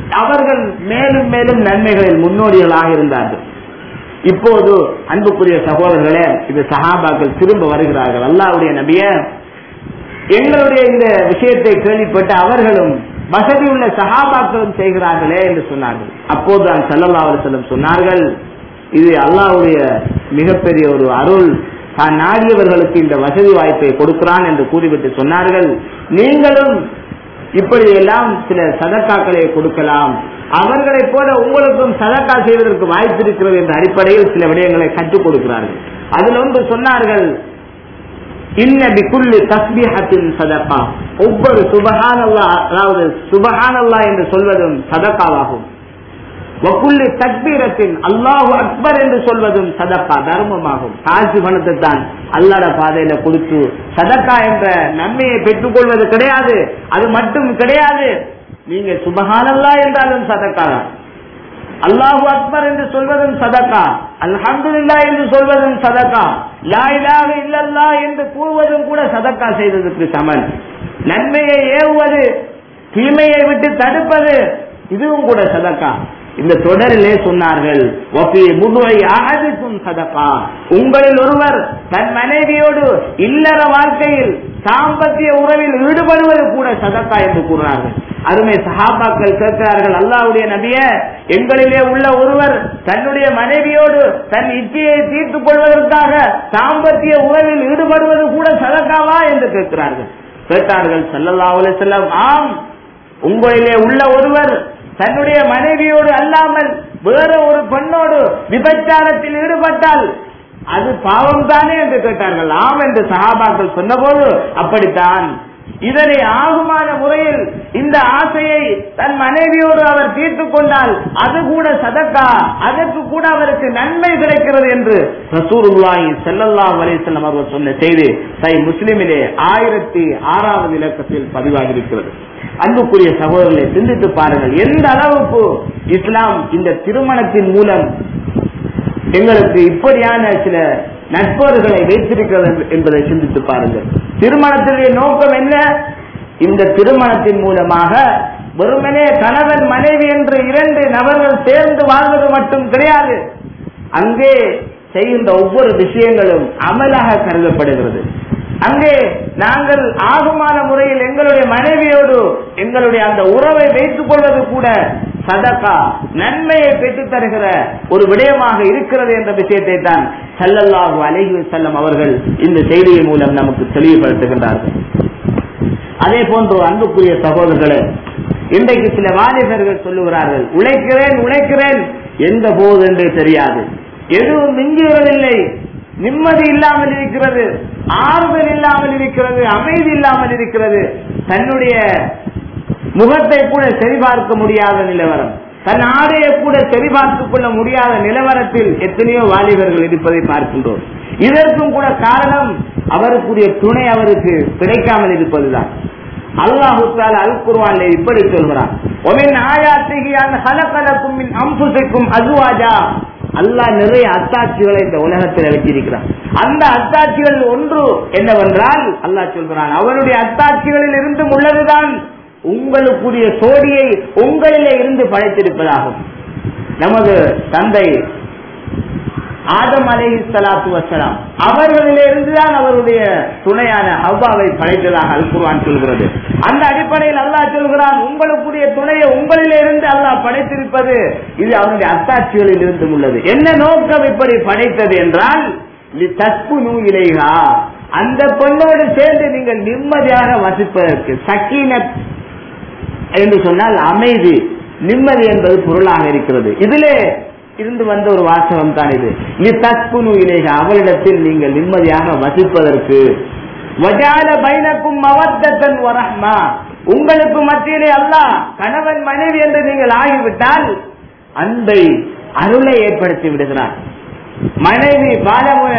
அவர்கள் மேலும் மேலும் நன்மைகளில் முன்னோடிகளாக இருந்தார்கள் இப்போது அன்புக்குரிய சகோதரர்களே இது சஹாபாக்கள் திரும்ப வருகிறார்கள் அல்லாவுடைய நபிய எங்களுடைய இந்த விஷயத்தை கேள்விப்பட்டு அவர்களும் வசதி உள்ள சஹாபாக்களும் செய்கிறார்களே என்று சொன்னார்கள் அப்போது தான் சல்லல்லா செல்லம் சொன்னார்கள் இது அல்லாவுடைய மிகப்பெரிய ஒரு அருள் தான் நாடியவர்களுக்கு இந்த வசதி வாய்ப்பை கொடுக்கிறான் என்று கூறிவிட்டு சொன்னார்கள் நீங்களும் இப்படியெல்லாம் சில சதக்காக்களை கொடுக்கலாம் அவர்களைப் போல உங்களுக்கும் சதக்கா செய்வதற்கு வாய்ப்பு இருக்கிறது என்ற அடிப்படையில் சில விடயங்களை கற்றுக் கொடுக்கிறார்கள் அதில் ஒன்று சொன்னார்கள் இன்ன பிக்குள்ளி தஸ்பீஹத்தின் சதக்கா ஒவ்வொரு சுபஹானல்லா அதாவது சுபஹானல்லா என்று சொல்வதும் சதக்காவாகும் வக்குள்ளி தக்பீரத்தின் அல்லாஹு அக்பர் என்று சொல்வதும் சதக்கா தர்மமாகும் காசு பணத்தை தான் அல்லாட பாதையில கொடுத்து சதக்கா என்ற நன்மையை பெற்றுக் கொள்வது கிடையாது அது மட்டும் கிடையாது நீங்க சுபஹானல்லா என்றாலும் சதக்கா தான் அல்லாஹு அக்பர் என்று சொல்வதும் சதக்கா அல்ஹம்துலில்லா என்று சொல்வதும் சதக்கா லா இலாஹ இல்லல்லா என்று கூறுவதும் கூட சதக்கா செய்ததற்கு சமன் நன்மையை ஏவுவது தீமையை விட்டு தடுப்பது இதுவும் கூட சதக்கா இந்த தொடரிலே சொன்னார்கள் சதக்கா உங்களில் ஒருவர் தன் மனைவியோடு இல்லற வாழ்க்கையில் சாம்பத்திய உறவில் ஈடுபடுவது கூட சதக்கா என்று கூறினார்கள் அருமை சஹாபாக்கள் கேட்கிறார்கள் அல்லாவுடைய நபிய எங்களிலே உள்ள ஒருவர் தன்னுடைய மனைவியோடு தன் இச்சையை தீர்த்துக் கொள்வதற்காக சாம்பத்திய உறவில் ஈடுபடுவது கூட சதக்காவா என்று கேட்கிறார்கள் கேட்டார்கள் சல்லல்லா செல்லம் ஆம் உங்களிலே உள்ள ஒருவர் தன்னுடைய மனைவியோடு அல்லாமல் வேற ஒரு பெண்ணோடு விபச்சாரத்தில் ஈடுபட்டால் அது பாவம் தானே என்று கேட்டார்கள் ஆம் என்று சகாபாக்கள் சொன்னபோது அப்படித்தான் இதனை ஆகுமான முறையில் இந்த ஆசையை தன் மனைவியோடு அவர் தீர்த்துக் கொண்டால் அது கூட சதக்கா அதற்கு கூட அவருக்கு நன்மை கிடைக்கிறது என்று ரசூருல்லாஹி ஸல்லல்லாஹு அலைஹி வஸல்லம் அவர்கள் சொன்ன செய்தி சை முஸ்லிமிலே ஆயிரத்தி ஆறாவது இலக்கத்தில் பதிவாகி இருக்கிறது அன்புக்குரிய சகோதரர்களை சிந்தித்து பாருங்கள் எந்த அளவுக்கு இஸ்லாம் இந்த திருமணத்தின் மூலம் எங்களுக்கு இப்படியான சில நட்பர்களை வைத்திருக்கிறது என்பதை சிந்தித்து பாருங்கள் திருமணத்தினுடைய நோக்கம் என்ன இந்த திருமணத்தின் மூலமாக வெறுமனே கணவன் மனைவி என்று இரண்டு நபர்கள் சேர்ந்து வாழ்வது மட்டும் கிடையாது அங்கே செய்கின்ற ஒவ்வொரு விஷயங்களும் அமலாக கருதப்படுகிறது அங்கே நாங்கள் ஆகுமான முறையில் எங்களுடைய மனைவியோடு எங்களுடைய அந்த உறவை வைத்துக் கொள்வது கூட சதக்கா நன்மையை பெற்றுத் தருகிற ஒரு விடயமாக இருக்கிறது என்ற விஷயத்தை தான் சல்லல்லாஹு அலைஹி செல்லம் அவர்கள் இந்த செய்தியின் மூலம் நமக்கு தெளிவுபடுத்துகின்றார்கள் அதே போன்று அன்புக்குரிய சகோதரர்களே இன்றைக்கு சில வாலிபர்கள் சொல்லுகிறார்கள் உழைக்கிறேன் உழைக்கிறேன் எந்த போது என்று தெரியாது எதுவும் மிஞ்சுவதில்லை நிம்மதி இல்லாமல் இருக்கிறது ஆறுதல் இல்லாமல் இருக்கிறது அமைதி இல்லாமல் இருக்கிறது தன்னுடைய முகத்தை கூட சரிபார்க்க முடியாத நிலவரம் தன் ஆடையை கூட சரிபார்த்துக் கொள்ள முடியாத நிலவரத்தில் எத்தனையோ வாலிபர்கள் இருப்பதை பார்க்கின்றோம் இதற்கும் கூட காரணம் அவருக்குரிய துணை அவருக்கு கிடைக்காமல் இருப்பதுதான் அல்லாஹுத்தால் அல் குர்வான்ல இப்படி சொல்கிறான் ஒமின் ஆயாத்திகியான கலக்கலக்கும் மின் அம்புசைக்கும் அசுவாஜா அல்லாஹ் நிறைய அத்தாட்சிகளை இந்த உலகத்தில் வச்சிருக்கிறான் அந்த அத்தாட்சிகள் ஒன்று என்னவென்றால் அல்லாஹ் சொல்கிறான் அவனுடைய அத்தாட்சிகளில் இருந்தும் உள்ளதுதான் உங்களுக்குரிய சோடியை உங்களிலே இருந்து படைத்திருப்பதாகும் நமது தந்தை ஆதம் அலை சலாத்து வசலாம் அவர்களிலே இருந்துதான் அவருடைய துணையான ஹவ்வாவை படைத்ததாக அல்குர்வான் சொல்கிறது அந்த அடிப்படையில் அல்லாஹ் சொல்கிறான் உங்களுக்குரிய துணையை உங்களிலே இருந்து அல்லாஹ் படைத்திருப்பது இது அவனுடைய அத்தாட்சிகளில் இருந்து உள்ளது என்ன நோக்கம் இப்படி படைத்தது என்றால் தப்பு நூயிலேகா அந்த பெண்ணோடு சேர்ந்து நீங்கள் நிம்மதியாக வசிப்பதற்கு சக்கீனத் என்று சொன்னால் அமைதி நிம்மதி என்பது பொருளாக இருக்கிறது இதிலே இருந்து வந்த ஒரு வாசகம் தான் இது நீ தஸ்குனு இலேக அவளிடத்தில் நீங்கள் நிம்மதியாக வசிப்பதற்கு வஜால பைனக்கும் மவத்தன் வரஹ்மா உங்களுக்கு மத்தியிலே அல்லாஹ் கணவன் மனைவி என்று நீங்கள் ஆகிவிட்டால் அன்பை அருளை ஏற்படுத்தி விடுகிறார் மனைவி பாலமுன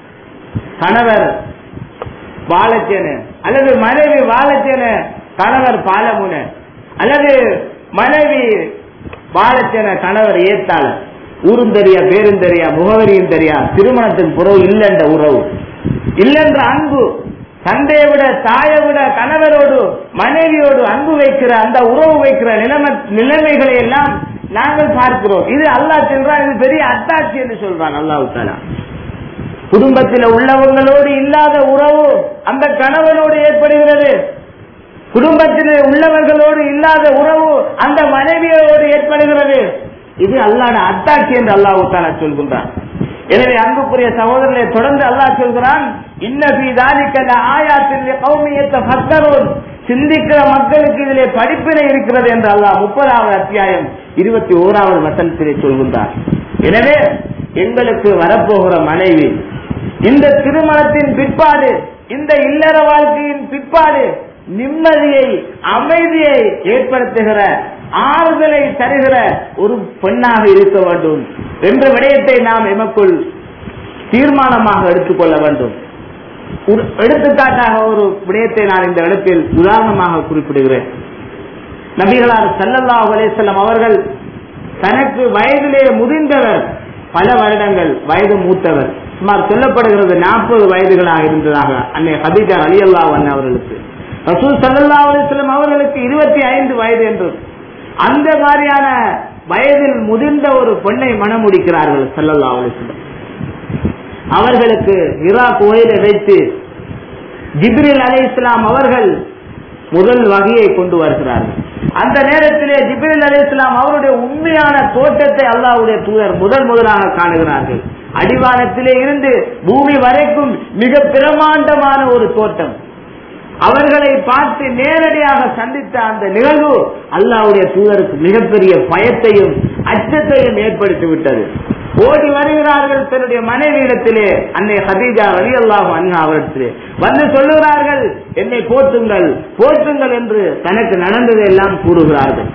கணவர் பாலச்சேன அல்லது மனைவி பாலச்சேன கணவர் பாலமுன அல்லது மனைவி பாலச்சேன கணவர் ஏத்தாளர் ஊரும் தெரியா பேரும் தெரியா முகவரியும் தெரியா திருமணத்தின் புறவு இல்லென்ற உறவு இல்லென்ற அன்பு தந்தையை விட தாயை விட கணவரோடு மனைவியோடு அன்பு வைக்கிற அந்த உறவு வைக்கிற நிலைமை நிலைமைகளை எல்லாம் நாங்கள் பார்க்கிறோம் இது அல்லாஹ் சொல்றான் இது பெரிய அத்தாட்சி என்று சொல்றான் அல்லாஹ் தாலா குடும்பத்தில் உள்ளவங்களோடு இல்லாத உறவு அந்த கணவனோடு ஏற்படுகிறது குடும்பத்தில் உள்ளவர்களோடு இல்லாத உறவு அந்த மனைவியோடு ஏற்படுகிறது இது அல்லாட அத்தாட்சி என்று அல்லாஹ் தாலா சொல்கின்றான் எனவே அன்புக்குரிய சகோதரர்களை தொடர்ந்து அல்லாஹ் சொல்கிறான் இன்னபி தாலிக்கல்ல ஆயாத்தில் கௌமியத்தை பக்தரோன் சிந்திக்கிற மக்களுக்கு இதிலே படிப்பினை இருக்கிறது என்று அல்லாஹ் முப்பதாவது அத்தியாயம் இருபத்தி ஓராவது வசனத்திலே சொல்கின்றார் எனவே எங்களுக்கு வரப்போகிற மனைவி இந்த திருமணத்தின் பிற்பாடு இந்த இல்லற வாழ்க்கையின் பிற்பாடு நிம்மதியை அமைதியை ஏற்படுத்துகிற ஆறுதலை தருகிற ஒரு பெண்ணாக இருக்க வேண்டும் என்ற விடயத்தை நாம் எமக்குள் தீர்மானமாக எடுத்துக்கொள்ள வேண்டும் ஒரு எடுத்துக்காட்டாக ஒரு விடயத்தை நான் இந்த இடத்தில் உதாரணமாக குறிப்பிடுகிறேன் நபிகளார் சல்லல்லாஹு அலைஹிஸ்ஸலாம் அவர்கள் தனக்கு வயதிலே முதிர்ந்தவர் பல வருடங்கள் வயது மூத்தவர் சுமார் சொல்லப்படுகிறது நாற்பது வயதுகளாக இருந்ததாக அன்னை ஹதீஜா அலி அல்லாஹ் அவர்களுக்கு ரசூல் சல்லா அலிஸ்லம் அவர்களுக்கு இருபத்தி ஐந்து வயது என்று அந்த மாதிரியான வயதில் முதிர்ந்த ஒரு பெண்ணை மணமுடிக்கிறார்கள் சல்லல்லா அலிஸ்லம் அவர்களுக்கு இரா கோயிலை வைத்து ஜிப்ரில் அலி இஸ்லாம் அவர்கள் முதல் வகையை கொண்டு வருகிறார்கள் அந்த நேரத்திலே ஜிப்ரில் அலி இஸ்லாம் அவருடைய உண்மையான தோட்டத்தை அல்லாவுடைய தூதர் முதல் முதலாக காணுகிறார்கள் அடிவானத்திலே இருந்து பூமி வரைக்கும் மிக பிரமாண்டமான ஒரு தோட்டம் அவர்களை பார்த்து நேரடியாக சந்தித்த அந்த நிகழ்வு அல்லாவுடைய தூதருக்கு மிகப்பெரிய பயத்தையும் அச்சத்தையும் ஏற்படுத்தி விட்டது ஓடி வருகிறார்கள் தன்னுடைய மனைவியிடத்திலே அன்னை ஹதீஜா அலி அல்லாஹ் அண்ணா அவரிடத்திலே வந்து சொல்லுகிறார்கள் என்னை போற்றுங்கள் போற்றுங்கள் என்று தனக்கு நடந்ததை எல்லாம் கூறுகிறார்கள்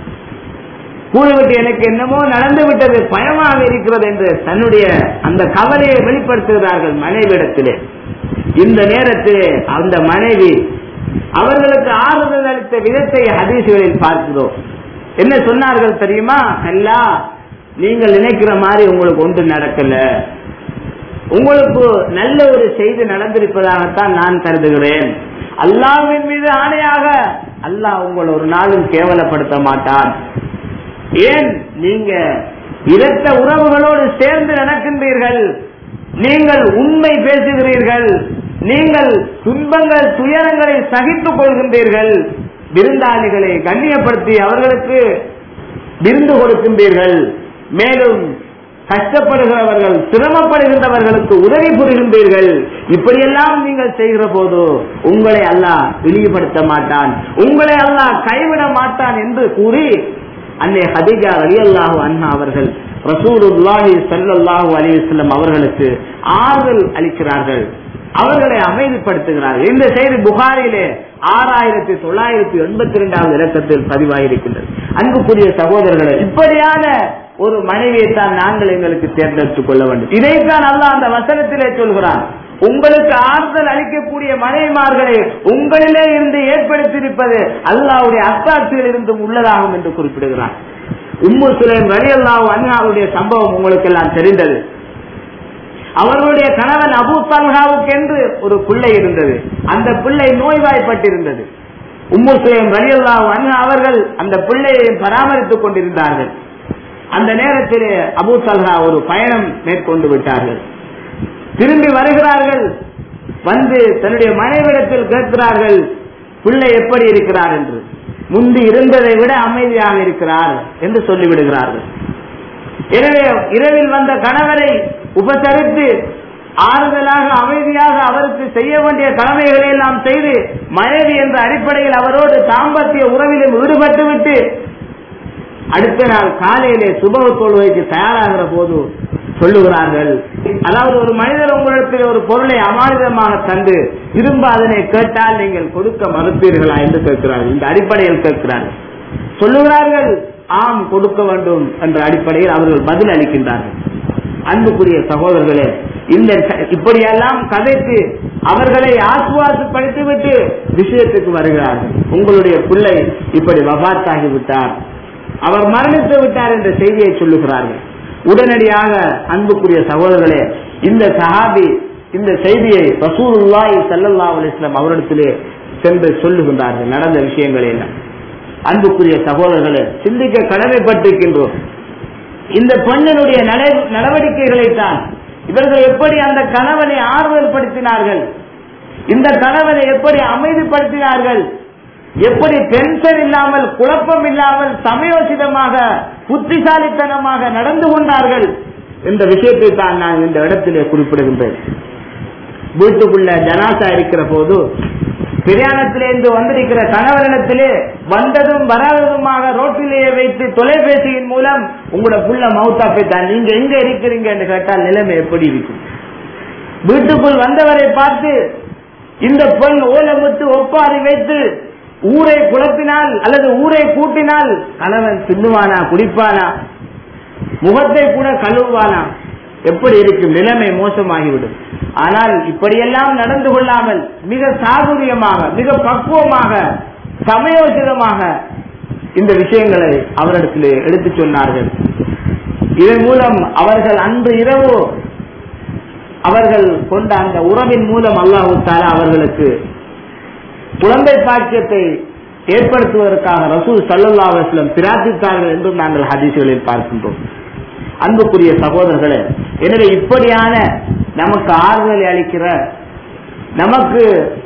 கூறிவிட்டு எனக்கு என்னமோ நடந்து விட்டது பயமாக இருக்கிறது என்று தன்னுடைய அந்த கவலையை வெளிப்படுத்துகிறார்கள் மனைவியிடத்திலே இந்த நேரத்திலே அந்த மனைவி அவர்களுக்கு ஆறுதல் அளித்த விதத்தை ஹதீசுகளில் பார்க்கிறோம் என்ன சொன்னார்கள் தெரியுமா அல்லா நீங்கள் நினைக்கிற மாதிரி உங்களுக்கு ஒன்று நடக்கல உங்களுக்கு நல்ல ஒரு செய்தி நடந்திருப்பதாகத்தான் நான் கருதுகிறேன் அல்லாவின் மீது ஆணையாக அல்லாஹ் உங்களை ஒரு நாளும் கேவலப்படுத்த மாட்டான் ஏன் நீங்க இரத்த உறவுகளோடு சேர்ந்து நடக்கின்றீர்கள் நீங்கள் உண்மை பேசுகிறீர்கள் நீங்கள் துன்பங்கள் துயரங்களை சகித்துக் கொள்கின்றீர்கள் விருந்தாளிகளை கண்ணியப்படுத்தி அவர்களுக்கு விருந்து கொடுக்கின்றீர்கள் மேலும் கஷ்டப்படுகிறவர்கள் சிரமப்படுகின்றவர்களுக்கு உதவி புரிகின்றீர்கள் இப்படியெல்லாம் நீங்கள் செய்கிற போது உங்களை அல்லாஹ் இழிவுபடுத்த மாட்டான் உங்களை அல்லாஹ் கைவிட மாட்டான் என்று கூறி அன்னை ஹதிஜா அலி அல்லாஹு அண்ணா அவர்கள் ரசூலுல்லாஹி சல்லாஹூ அலிவசல்லம் அவர்களுக்கு ஆறுதல் அளிக்கிறார்கள் அவர்களை அமைதிப்படுத்துகிறார்கள் இந்த செய்தி புகாரிலே ஆறாயிரத்தி தொள்ளாயிரத்தி எண்பத்தி இரண்டாவது இலக்கத்தில் பதிவாகியிருக்கின்றது அன்புக்குரிய சகோதரர்களை இப்படியான ஒரு மனைவியை தான் நாங்கள் எங்களுக்கு தேர்ந்தெடுத்துக் கொள்ள வேண்டும் இதைத்தான் அல்ல அந்த வசனத்திலே சொல்கிறான் உங்களுக்கு ஆறுதல் அளிக்கக்கூடிய மனைவிமார்களை உங்களிலே இருந்து ஏற்படுத்தியிருப்பது அல்லாவுடைய அத்தாட்சியில் இருந்தும் உள்ளதாகும் என்று குறிப்பிடுகிறான் உம்மு சுலேம் வரி அல்லாஹ் அண்ணாவுடைய சம்பவம் உங்களுக்கு எல்லாம் தெரிந்தது அவர்களுடைய கணவன் அபு தல்ஹாவுக்கு என்று ஒரு பிள்ளை இருந்தது அந்த பிள்ளை நோய்வாய்ப்பட்டிருந்தது உம்மு சுலேம் வரி அல்லாஹ் அண்ணா அவர்கள் அந்த பிள்ளையை பராமரித்துக் கொண்டிருந்தார்கள் அந்த நேரத்தில் அபு தல்ஹா ஒரு பயணம் மேற்கொண்டு விட்டார்கள் திரும்பி வருகிறார்கள் வந்து தன்னுடைய மனைவிடத்தில் கேட்கிறார்கள் பிள்ளை எப்படி இருக்கிறார் என்று முன்பு இருந்ததை விட அமைதியாக இருக்கிறார் என்று சொல்லிவிடுகிறார்கள் எனவே இரவில் வந்த கணவரை உபசரித்து ஆறுதலாக அமைதியாக அவருக்கு செய்ய வேண்டிய கடமைகளை எல்லாம் செய்து மனைவி என்ற அடிப்படையில் அவரோடு தாம்பத்திய உறவிலும் ஈடுபட்டு விட்டு அடுத்த நாள் காலையிலே சுபவ தொழுகைக்கு தயாராகிற போது சொல்லுகிறார்கள் அதாவது ஒரு மனிதர் உங்களிடத்தில் ஒரு பொருளை அமானிதமாக தந்து திரும்ப அதனை கேட்டால் நீங்கள் கொடுக்க மறுப்பீர்களா என்று கேட்கிறார்கள் இந்த அடிப்படையில் கேட்கிறார்கள் சொல்லுகிறார்கள் ஆம் கொடுக்க வேண்டும் என்ற அடிப்படையில் அவர்கள் பதில் அளிக்கின்றார்கள் அன்புக்குரிய சகோதரர்களே இந்த இப்படியெல்லாம் கதைத்து அவர்களை ஆசுவாசப்படுத்திவிட்டு விஷயத்துக்கு வருகிறார்கள் உங்களுடைய பிள்ளை இப்படி வபாத்தாகி விட்டார் அவர் மரணித்து விட்டார் என்ற செய்தியை சொல்லுகிறார்கள் உடனடியாக அன்புக்குரிய சகோதரர்களே இந்த சஹாபி இந்த செய்தியை ரசூலுல்லாஹி ஸல்லல்லாஹு அலைஹி வஸல்லம் அவரிடத்திலே சென்று சொல்லுகின்றார்கள் நடந்த விஷயங்கள் என்ன அன்புக்குரிய சகோதரர்களே சிந்திக்க கடமைப்பட்டிருக்கின்றோம் இந்த பெண்ணினுடைய நட- நடவடிக்கைகளைத்தான் இவர்கள் எப்படி அந்த கணவனை ஆறுதல் படுத்தினார்கள் இந்த கணவனை எப்படி அமைதிப்படுத்தினார்கள் எப்படி டென்ஷன் இல்லாமல் குழப்பம் இல்லாமல் சமயோசிதமாக புத்திசாலித்தனமாக நடந்து கொண்டார்கள் என்ற விஷயத்தை தான் நான் இந்த இடத்திலே குறிப்பிடுகின்றேன் வீட்டுக்குள்ள ஜனாசா இருக்கிற போது பிரயாணத்திலிருந்து வந்திருக்கிற கணவரிடத்திலே வந்ததும் வராததுமாக ரோட்டிலேயே வைத்து தொலைபேசியின் மூலம் உங்களோட புள்ள மவுத்தா போய்த்தான் நீங்க எங்க இருக்கிறீங்க என்று கேட்டால் நிலைமை எப்படி இருக்கும் வீட்டுக்குள் வந்தவரை பார்த்து இந்த பெண் ஓலமிட்டு ஒப்பாரி வைத்து ஊரை குழப்பினால் அல்லது ஊரை கூட்டினால் கணவன் தின்னுவானா குடிப்பானா முகத்தை கூட கழுவுவானா எப்படி இருக்கும் நிலைமை மோசமாகிவிடும் ஆனால் இப்படியெல்லாம் நடந்து கொள்ளாமல் மிக சாதுரியமாக மிக பக்குவமாக சமயோசிதமாக இந்த விஷயங்களை அவரிடத்திலே எடுத்துச் சொன்னார்கள் இதன் மூலம் அவர்கள் அன்று இரவு அவர்கள் கொண்ட அந்த உறவின் மூலம் அல்லாஹு தாலா அவர்களுக்கு குழந்தை பாக்கியத்தை ஏற்படுத்துவதற்காக ரசூல் சல்லல்லா அலுவலம் பிரார்த்தித்தார்கள் என்றும் நாங்கள் ஹதீசுகளில் பார்க்கின்றோம் அன்புக்குரிய சகோதரர்களே எனவே இப்படியான நமக்கு ஆறுதலை அளிக்கிற நமக்கு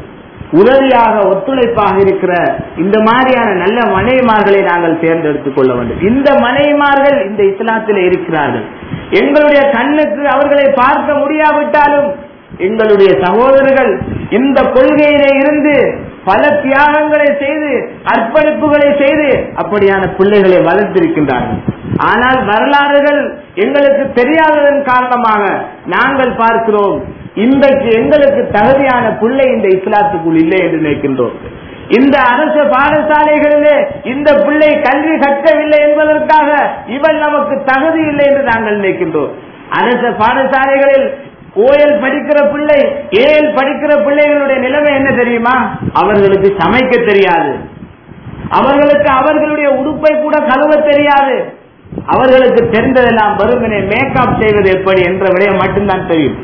உதவியாக ஒத்துழைப்பாக இருக்கிற இந்த மாதிரியான நல்ல மனைவிமார்களை நாங்கள் தேர்ந்தெடுத்துக் கொள்ள வேண்டும் இந்த மனைவிமார்கள் இந்த இஸ்லாத்திலே இருக்கிறார்கள் எங்களுடைய கண்ணுக்கு அவர்களை பார்க்க முடியாவிட்டாலும் எங்களுடைய சகோதரர்கள் இந்த கொள்கையிலே இருந்து பல தியாகங்களை செய்து அர்ப்பணிப்புகளை செய்து அப்படியான பிள்ளைகளை வளர்த்திருக்கின்றார்கள் ஆனால் வரலாறுகள் எங்களுக்கு தெரியாததன் காரணமாக நாங்கள் பார்க்கிறோம் இன்றைக்கு எங்களுக்கு தகுதியான பிள்ளை இந்த இஸ்லாத்துக்குள் இல்லை என்று நினைக்கின்றோம் இந்த அரசு பாடசாலைகளிலே இந்த பிள்ளை கல்வி கற்கவில்லை என்பதற்காக இவன் நமக்கு தகுதி இல்லை என்று நாங்கள் நினைக்கின்றோம் அரசு பாடசாலைகளில் ஓயல் படிக்கிற பிள்ளை ஏஎல் படிக்கிற பிள்ளைகளுடைய நிலைமை என்ன தெரியுமா அவர்களுக்கு சமைக்க தெரியாது அவர்களுக்கு அவர்களுடைய உடுப்பை கூட கழுவ தெரியாது அவர்களுக்கு தெரிந்ததெல்லாம் வெறுமனே மேக்கப் செய்வது எப்படி என்ற விடயம் மட்டும்தான் தெரியும்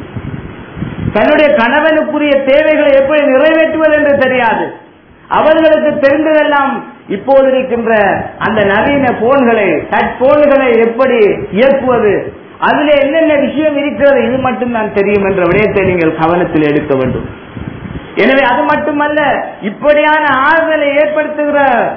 தன்னுடைய கணவனுக்குரிய தேவைகளை எப்படி நிறைவேற்றுவது என்று தெரியாது அவர்களுக்கு தெரிந்ததெல்லாம் இப்போது இருக்கின்ற அந்த நவீன போன்களை டச் போன்களை எப்படி இயக்குவது அதுல என்னென்ன விஷயம் இருக்கிறது இது மட்டும்தான் தெரியும் என்ற விடயத்தை நீங்கள் கவனத்தில் எடுக்க வேண்டும் எனவே அது மட்டுமல்ல இப்படியான ஆறுதலை ஏற்படுத்துகிற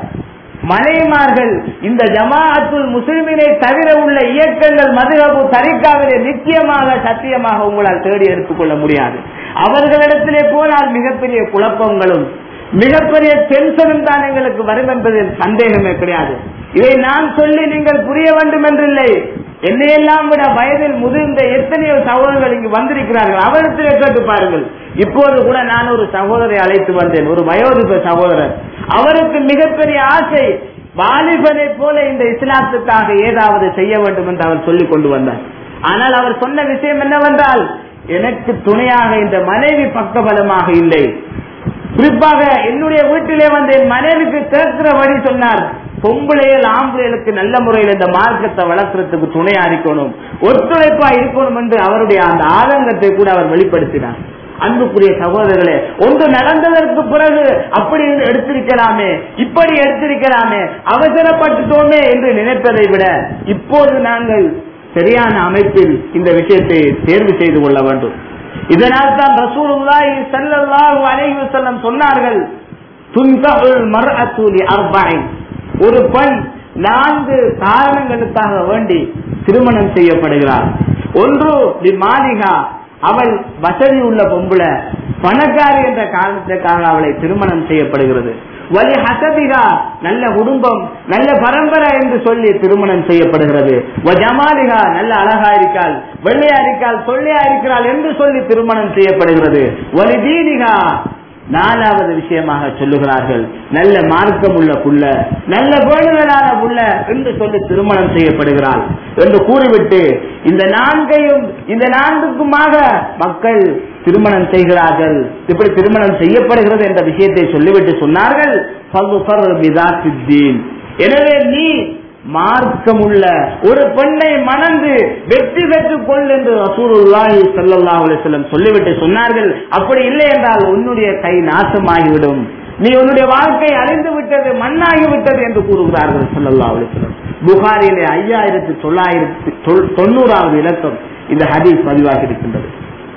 மனைவிமார்கள் இந்த ஜமாஅத்துல் முஸ்லிமினை தவிர உள்ள இயக்கங்கள் மதுகபு தரிக்காவிலே நிச்சயமாக சத்தியமாக உங்களால் தேடி எடுத்துக்கொள்ள முடியாது அவர்களிடத்திலே போனால் மிகப்பெரிய குழப்பங்களும் மிகப்பெரிய டென்ஷனும் தான் எங்களுக்கு வரும் என்பதில் சந்தேகமே கிடையாது இதை நான் சொல்லி நீங்கள் புரிய வேண்டும் என்றில்லை என்னையெல்லாம் விட வயதில் முதிர்ந்த எத்தனையோ சகோதரர்கள் இங்கு வந்திருக்கிறார்கள் அவரிடத்திலே கேட்டு பாருங்கள் இப்போது கூட நான் ஒரு சகோதரை அழைத்து வந்தேன் ஒரு வயோதிப சகோதரர் அவருக்கு மிகப்பெரிய ஆசை வாலிபனை போல இந்த இஸ்லாத்துக்காக ஏதாவது செய்ய வேண்டும் என்று அவர் சொல்லிக் கொண்டு வந்தார் ஆனால் அவர் சொன்ன விஷயம் என்னவென்றால் எனக்கு துணையாக இந்த மனைவி பக்கபலமாக இல்லை குறிப்பாக என்னுடைய வீட்டிலே வந்து என் மனைவிக்கு கேட்கிற வழி சொன்னார் பொம்பளைகள் ஆம்பளைகளுக்கு நல்ல முறையில் இந்த மார்க்கத்தை வளர்க்கறதுக்கு துணையா இருக்கணும் ஒத்துழைப்பா இருக்கணும் என்று அவருடைய அந்த ஆதங்கத்தை கூட அவர் வெளிப்படுத்தினார் அன்புக்குரிய சகோதரர்களே ஒன்று நடந்ததற்கு பிறகு அப்படி எடுத்திருக்கலாமே இப்படி எடுத்திருக்கலாமே அவசரப்பட்டுட்டோமே என்று நினைப்பதை விட இப்போது நாங்கள் சரியான அமைப்பில் இந்த விஷயத்தை தேர்வு செய்து கொள்ள வேண்டும் இதனால் தான் ரசூலுல்லாஹி ஸல்லல்லாஹு அலைஹி வஸல்லம் சொன்னார்கள் துன்கஹுல் மர்அத்து லி அர்பஇன் ஒரு பெண் நான்கு காரணங்களுக்காக வேண்டி திருமணம் செய்யப்படுகிறார் ஒன்று லி மாலிகா அவள் வசதி உள்ள பொம்புல பணக்காரி என்ற காரணத்துக்காக அவளை திருமணம் செய்யப்படுகிறது வலி ஹசபிகா நல்ல குடும்பம் நல்ல பரம்பரை என்று சொல்லி திருமணம் செய்யப்படுகிறது ஜமாலிகா நல்ல அழகா இருக்காள் வெள்ளையா இருக்காள் சொல்லையா இருக்கிறாள் என்று சொல்லி திருமணம் செய்யப்படுகிறது வலி தீனிகா நாலாவது விஷயமாக சொல்லுகிறார்கள் நல்ல மார்க்கம் உள்ள புள்ள நல்ல வேண்டுதலான புள்ள என்று சொல்லி திருமணம் செய்யப்படுகிறாள் என்று கூறிவிட்டு இந்த நான்கையும் இந்த நான்குக்குமாக மக்கள் திருமணம் செய்கிறார்கள் இப்படி திருமணம் செய்யப்படுகிறது என்ற விஷயத்தை சொல்லிவிட்டு சொன்னார்கள் எனவே நீ மார்க்கமுள்ள ஒரு பெண்ணை மணந்து வெற்றி பெற்றுக் கொள் என்று ரசூலுல்லாஹி ஸல்லல்லாஹு அலைஹி வஸல்லம் சொல்லிவிட்டு சொன்னார்கள் அப்படி இல்லை என்றால் உன்னுடைய கை நாசமாகிவிடும் நீ உன்னுடைய வாழ்க்கை அழிந்து விட்டது மண்ணாகி விட்டது என்று கூறுகிறார்கள் ஸல்லல்லாஹு அலைஹி வஸல்லம் புகாரிலே ஐயாயிரத்தி தொள்ளாயிரத்தி தொள்- தொண்ணூறாவது இலக்கம் இந்த ஹதீஸ் பதிவாகி இருக்கின்றது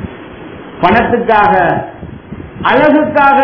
பணத்துக்காக அழகுக்காக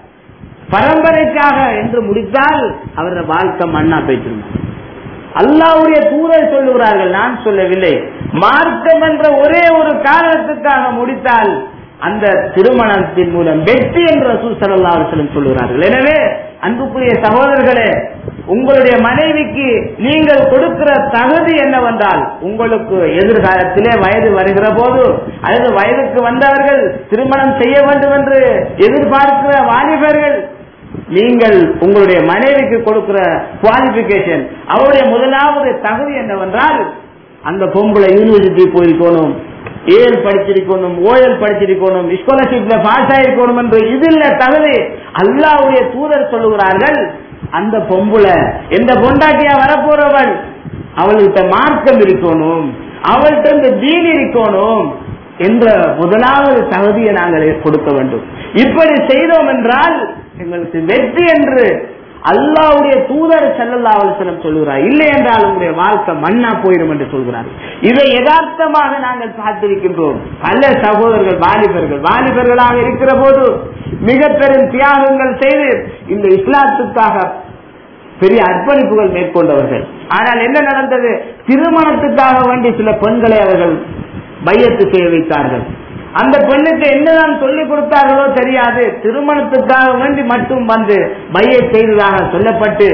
பரம்பரைக்காக என்று முடித்தால் அவரது வாழ்க்கை மண்ணா போயிட்டு அல்லாவுடைய தூதர் சொல்லுகிறார்கள் நான் சொல்லவில்லை மார்க்கம் என்ற ஒரே ஒரு காரணத்துக்காக முடித்தால் அந்த திருமணத்தின் மூலம் வெற்றி என்று ரசூல் ஸல்லல்லாஹு அலைஹி வஸல்லம் சொல்லுகிறார்கள் எனவே அன்புக்குரிய சகோதரர்களே உங்களுடைய மனைவிக்கு நீங்கள் கொடுக்கிற தகுதி என்னவென்றால் உங்களுக்கு எதிர்காலத்திலே வயது வருகிற போது அல்லது வயதுக்கு வந்தவர்கள் திருமணம் செய்ய வேண்டும் என்று எதிர்பார்க்கிற வாலிபர்கள் நீங்கள் உங்களுடைய மனைவிக்கு கொடுக்கிற குவாலிபிகேஷன் அவருடைய முதலாவது தகுதி என்னவென்றால் அந்த பொம்பளை யூனிவர்சிட்டி போயிருக்கணும் ஏஎல் படிச்சிருக்கணும் ஓஎல் படிச்சிருக்கணும் ஸ்காலர்ஷிப்ல பாஸ் ஆயிருக்கணும் என்று இது இல்ல தகுதி அல்லாவுடைய தூதர் சொல்லுகிறார்கள் அந்த பொம்பளை எந்த பொண்டாட்டியா வரப்போறவள் அவள்கிட்ட மார்க்கம் இருக்கணும் அவள்கிட்ட இந்த ஜீன் இருக்கணும் என்ற முதலாவது தகுதியை நாங்கள் கொடுக்க வேண்டும் இப்படி செய்தோம் என்றால் எங்களுக்கு வெற்றி என்று அல்லாவுடைய தூதர் ஸல்லல்லாஹு அலைஹி வஸல்லம் சொல்கிறார் இல்லை என்றால் உங்களுடைய வாழ்க்கை மண்ணா போயிடும் என்று சொல்கிறார் இதை யதார்த்தமாக நாங்கள் பார்த்திருக்கின்றோம் பல சகோதரர்கள் வாலிபர்கள் வாலிபர்களாக இருக்கிற போது மிக பெரும் தியாகங்கள் செய்து இந்த இஸ்லாத்துக்காக பெரிய அர்ப்பணிப்புகள் மேற்கொண்டவர்கள் ஆனால் என்ன நடந்தது திருமணத்துக்காக வேண்டி சில பெண்களை அவர்கள் பையத்து செய்ய வைத்தார்கள் அந்த பெண்ணுக்கு என்னதான் சொல்லிக் கொடுத்தார்களோ தெரியாது திருமணத்துக்காக வேண்டி மட்டும் வந்து பைய செய்ததாக சொல்லப்பட்டு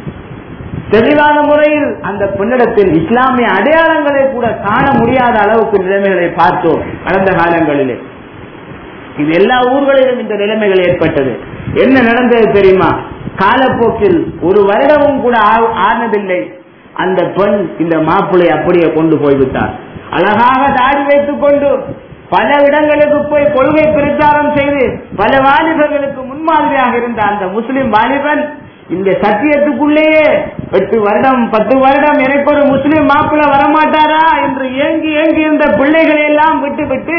தெளிவான முறையில் அந்த பெண்ணிடத்தில் இஸ்லாமிய அடையாளங்களை கூட காண முடியாத அளவுக்கு நிலைமைகளை பார்த்தோம் கடந்த காலங்களிலே இது எல்லா ஊர்களிலும் இந்த நிலைமைகள் ஏற்பட்டது என்ன நடந்தது தெரியுமா காலப்போக்கில் ஒரு வருடமும் கூட ஆ- ஆனதில்லை அந்த பெண் இந்த மாப்பிளை அப்படியே கொண்டு போய்விட்டார் அழகாக தாடி வைத்துக் கொண்டு பல இடங்களுக்கு போய் கொள்கை பிரச்சாரம் செய்து பல வாலிபர்களுக்கு முன்மாதிரியாக இருந்த அந்த முஸ்லிம் வாலிபன் இந்த சத்தியத்துக்குள்ளேயே எட்டு வருடம் பத்து வருடம் எனக்கு ஒரு முஸ்லிம் மாப்பிள்ளை வரமாட்டாரா என்று ஏங்கி ஏங்கி இருந்த பிள்ளைகளை எல்லாம் விட்டு விட்டு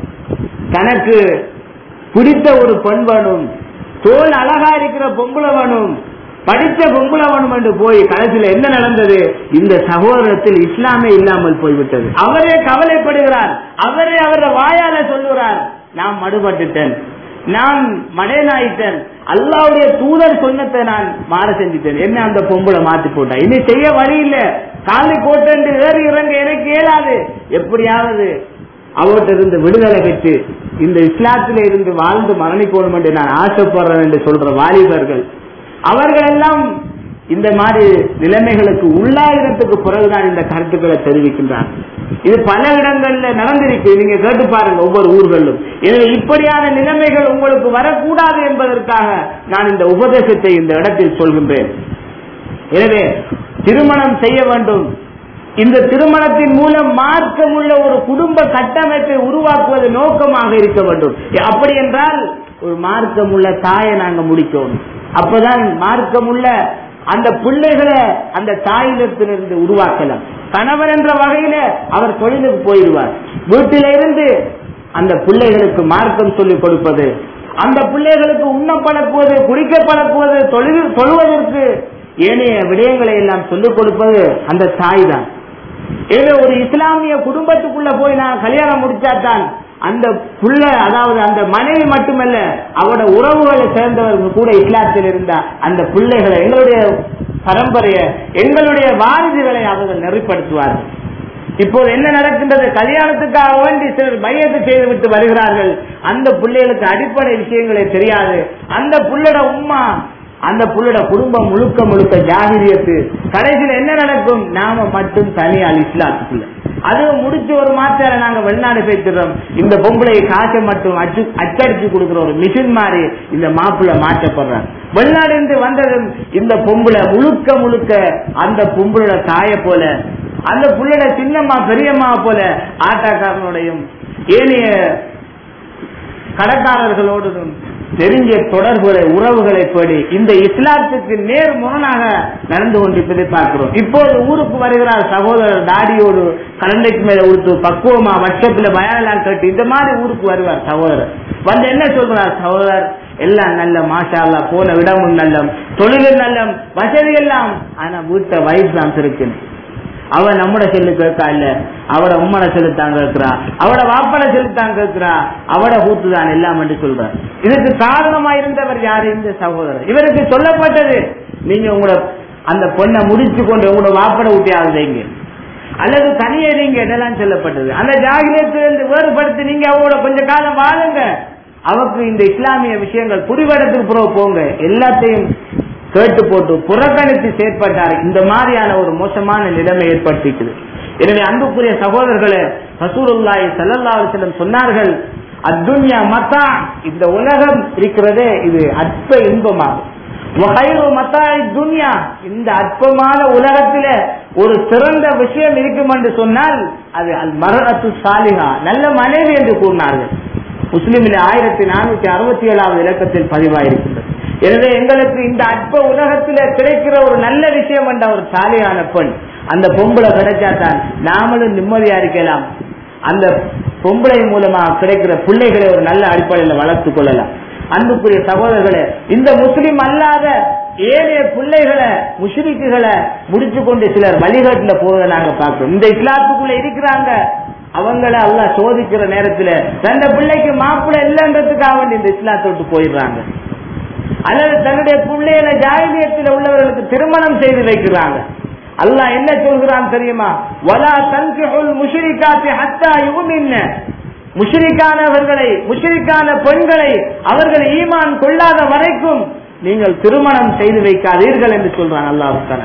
தனக்கு பிடித்த ஒரு பெண் வேணும் தோல் அழகா இருக்கிற பொம்பளை வேணும் படித்த பொம்பளை வேணும் என்று போய் கடைசியில் என்ன நடந்தது இந்த சகோதரத்தில் இஸ்லாமே இல்லாமல் போய்விட்டது அவரே கவலைப்படுகிறார் அவரே அவர வாயால சொல்லுகிறார் நான் மடுபட்டுட்டேன் நான் மடையனாயிட்டேன் அல்லாவுடைய தூதர் சொன்னத்தை நான் மாற செஞ்சுட்டேன் என்ன அந்த பொம்பளை மாத்தி போட்டா இனி செய்ய வழி இல்ல காலை போட்டு ஏறி இறங்க எனக்கு இயலாது எப்படியாவது அவர்கிட்ட இருந்து விடுதலை பெற்று இந்த இஸ்லாத்தில இருந்து வாழ்ந்து மரணிக்கணும் என்று நான் ஆசைப்படுறேன் என்று சொல்ற வாலிபர்கள் அவர்கள் எல்லாம் இந்த மாதிரி நிலைமைகளுக்கு உள்ளாயிரத்துக்கு பிறகுதான் இந்த கருத்துக்களை தெரிவிக்கின்றார் இது பல இடங்கள்ல நடந்திருக்கு நீங்க கேட்டு பாருங்க ஒவ்வொரு ஊர்களிலும் எனவே இப்படியான நிலைமைகள் உங்களுக்கு வரக்கூடாது என்பதற்காக நான் இந்த உபதேசத்தை இந்த இடத்தில் சொல்கின்றேன் எனவே திருமணம் செய்ய வேண்டும் இந்த திருமணத்தின் மூலம் மார்க்கமுள்ள ஒரு குடும்ப கட்டமைப்பை உருவாக்குவது நோக்கமாக இருக்க வேண்டும் அப்படி என்றால் ஒரு மார்க்கமுள்ள தாயை நாங்க முடிக்கணும் அப்பதான் மார்க்கமுள்ள அந்த பிள்ளைகளை அந்த தாயிடத்திலிருந்து உருவாக்கலாம் கணவர் என்ற வகையில அவர் தொழிலுக்கு போயிடுவார் வீட்டில இருந்து அந்த பிள்ளைகளுக்கு மார்க்கம் சொல்லிக் கொடுப்பது அந்த பிள்ளைகளுக்கு உண்ண பழக்குவது குடிக்க பழக்குவது தொழில் தொழுவதற்கு ஏனைய விடயங்களை எல்லாம் சொல்லிக் கொடுப்பது அந்த தாய் தான் எனவே ஒரு இஸ்லாமிய குடும்பத்துக்குள்ள போய் நான் கல்யாணம் முடிச்சாதான் அந்த புள்ள அதாவது அந்த மனைவி மட்டுமல்ல அவரோட உறவுகளை சேர்ந்தவர்கள் கூட இஸ்லாத்தில் இருந்தா அந்த பிள்ளைகளை எங்களுடைய பரம்பரைய எங்களுடைய வாரிசுகளை அவர்கள் நெறிப்படுத்துவார்கள் இப்போது என்ன நடக்கின்றது கல்யாணத்துக்காக வேண்டி சிலர் மையத்தை செய்து விட்டு வருகிறார்கள் அந்த பிள்ளைகளுக்கு அடிப்படை விஷயங்களே தெரியாது அந்த புள்ளட உம்மா அந்த புள்ளட குடும்பம் முழுக்க முழுக்க ஜாகிரியத்து கடைசியில் என்ன நடக்கும் நாம மட்டும் தனியால் இஸ்லாத்துக்குள்ள அது முடிச்சு ஒரு மாற்றால நாங்க வெளிநாடு பேசிடுறோம் இந்த பொம்பளை காசை மட்டும் அச்சு அச்சடிச்சு கொடுக்கிற ஒரு மிஷின் மாதிரி இந்த மாப்பிள்ள மாற்றப்படுறாங்க வெளிநாடு இருந்து வந்ததும் இந்த பொம்பளை முழுக்க முழுக்க அந்த பொம்பளோட தாய போல அந்த புள்ளட சின்னம்மா பெரியம்மா போல ஆட்டாக்காரனுடையும் ஏனைய கடைக்காரர்களோடும் தெரிஞ்ச தொடர்புகளை உறவுகளை பேடி இந்த இஸ்லாத்துக்கு நேர் முரணாக நடந்து கொண்டிருப்பதை பார்க்கிறோம் இப்போது ஊருக்கு வருகிறார் சகோதரர் தாடியோடு கரண்டைக்கு மேல உடுத்து பக்குவமா வட்சப்பில் பயனெல்லாம் கட்டி இந்த மாதிரி ஊருக்கு வருவார் சகோதரர் வந்து என்ன சொல்றார் சகோதரர் எல்லாம் நல்ல மாஷா அல்லா போன இடமும் நல்லம் தொழிலும் நல்லம் வசதி எல்லாம் ஆனா வீட்டை வயசு தான் இருக்குன்னு அவன் நம்மட செல்லு கேட்கா இல்ல அவட உம்மனை செலுத்தான் கேட்கிறா அவட வாப்பட செலுத்தான் கேட்கிறா அவட கூத்துதான் எல்லாம் என்று சொல்றார் இதுக்கு காரணமா இருந்தவர் யாரு இந்த சகோதரர் இவருக்கு சொல்லப்பட்டது நீங்க உங்களோட அந்த பொண்ணை முடிச்சு கொண்டு உங்களோட வாப்பட ஊட்டியாவது வைங்க அல்லது தனியே நீங்க இதெல்லாம் சொல்லப்பட்டது அந்த ஜாகிரத்திலிருந்து வேறுபடுத்தி நீங்க அவங்களோட கொஞ்ச காலம் வாழுங்க அவருக்கு இந்த இஸ்லாமிய விஷயங்கள் புரிவடத்துக்கு புறவு போங்க எல்லாத்தையும் கேட்டு போட்டு புறக்கணித்து செயற்பட்டார் இந்த மாதிரியான ஒரு மோசமான நிலைமை ஏற்பட்டிருக்குது எனவே அன்புக்குரிய சகோதரர்களே ரசூலுல்லாஹி ஸல்லல்லாஹு அலைஹி வஸல்லம் சொன்னார்கள் அத்துன்யா மத்தா இந்த உலகம் இருக்கிறதே இது அற்ப இன்பமாகும் வகைரு மத்தாய் துன்யா இந்த அற்பமான உலகத்தில ஒரு சிறந்த விஷயம் இருக்கும் என்று சொன்னால் அது அல் மரத்து சாலிகா நல்ல மனைவி என்று கூறினார்கள் முஸ்லிமில் ஆயிரத்தி நானூத்தி அறுபத்தி ஏழாவது இலக்கத்தில் பதிவாயிருக்கின்றது எனவே எங்களுக்கு இந்த அற்ப உலகத்தில கிடைக்கிற ஒரு நல்ல விஷயம் என்ற ஒரு சாலையான பெண் அந்த பொம்பளை கிடைச்சாதான் நாமளும் நிம்மதியா இருக்கலாம் அந்த பொம்பளை மூலமா கிடைக்கிற பிள்ளைகளை ஒரு நல்ல அடிப்படையில் வளர்த்துக் கொள்ளலாம் அன்புக்குரிய சகோதரர்களே இந்த முஸ்லிம் அல்லாத ஏழைய பிள்ளைகளை முஷ்ரிக்குகளை முடிச்சு கொண்டு சிலர் வழிகாட்டுல போவதை நாங்க பார்க்கிறோம் இந்த இஸ்லாத்துக்குள்ள இருக்கிறாங்க அவங்கள அல்ல சோதிக்கிற நேரத்துல தந்த பிள்ளைக்கு மாப்பிள்ளை இல்லைன்றதுக்காக வேண்டி இந்த இஸ்லாத்தை விட்டு போயிடுறாங்க அல்லது தன்னுடைய பிள்ளைகளை ஜாகிரியத்தில் உள்ளவர்களுக்கு திருமணம் செய்து வைக்கிறாங்க அல்லாஹ் என்ன சொல்கிறான் தெரியுமா வலா தன்கிஹுல் முஷ்ரிகாத்தி ஹத்தா யுமின்ன முஷ்ரிக்கானவர்களை முஷ்ரிக்கான பெண்களை அவர்கள் ஈமான் கொள்ளாத வரைக்கும் நீங்கள் திருமணம் செய்து வைக்காதீர்கள் என்று சொல்றான் அல்லாஹ் தஆலா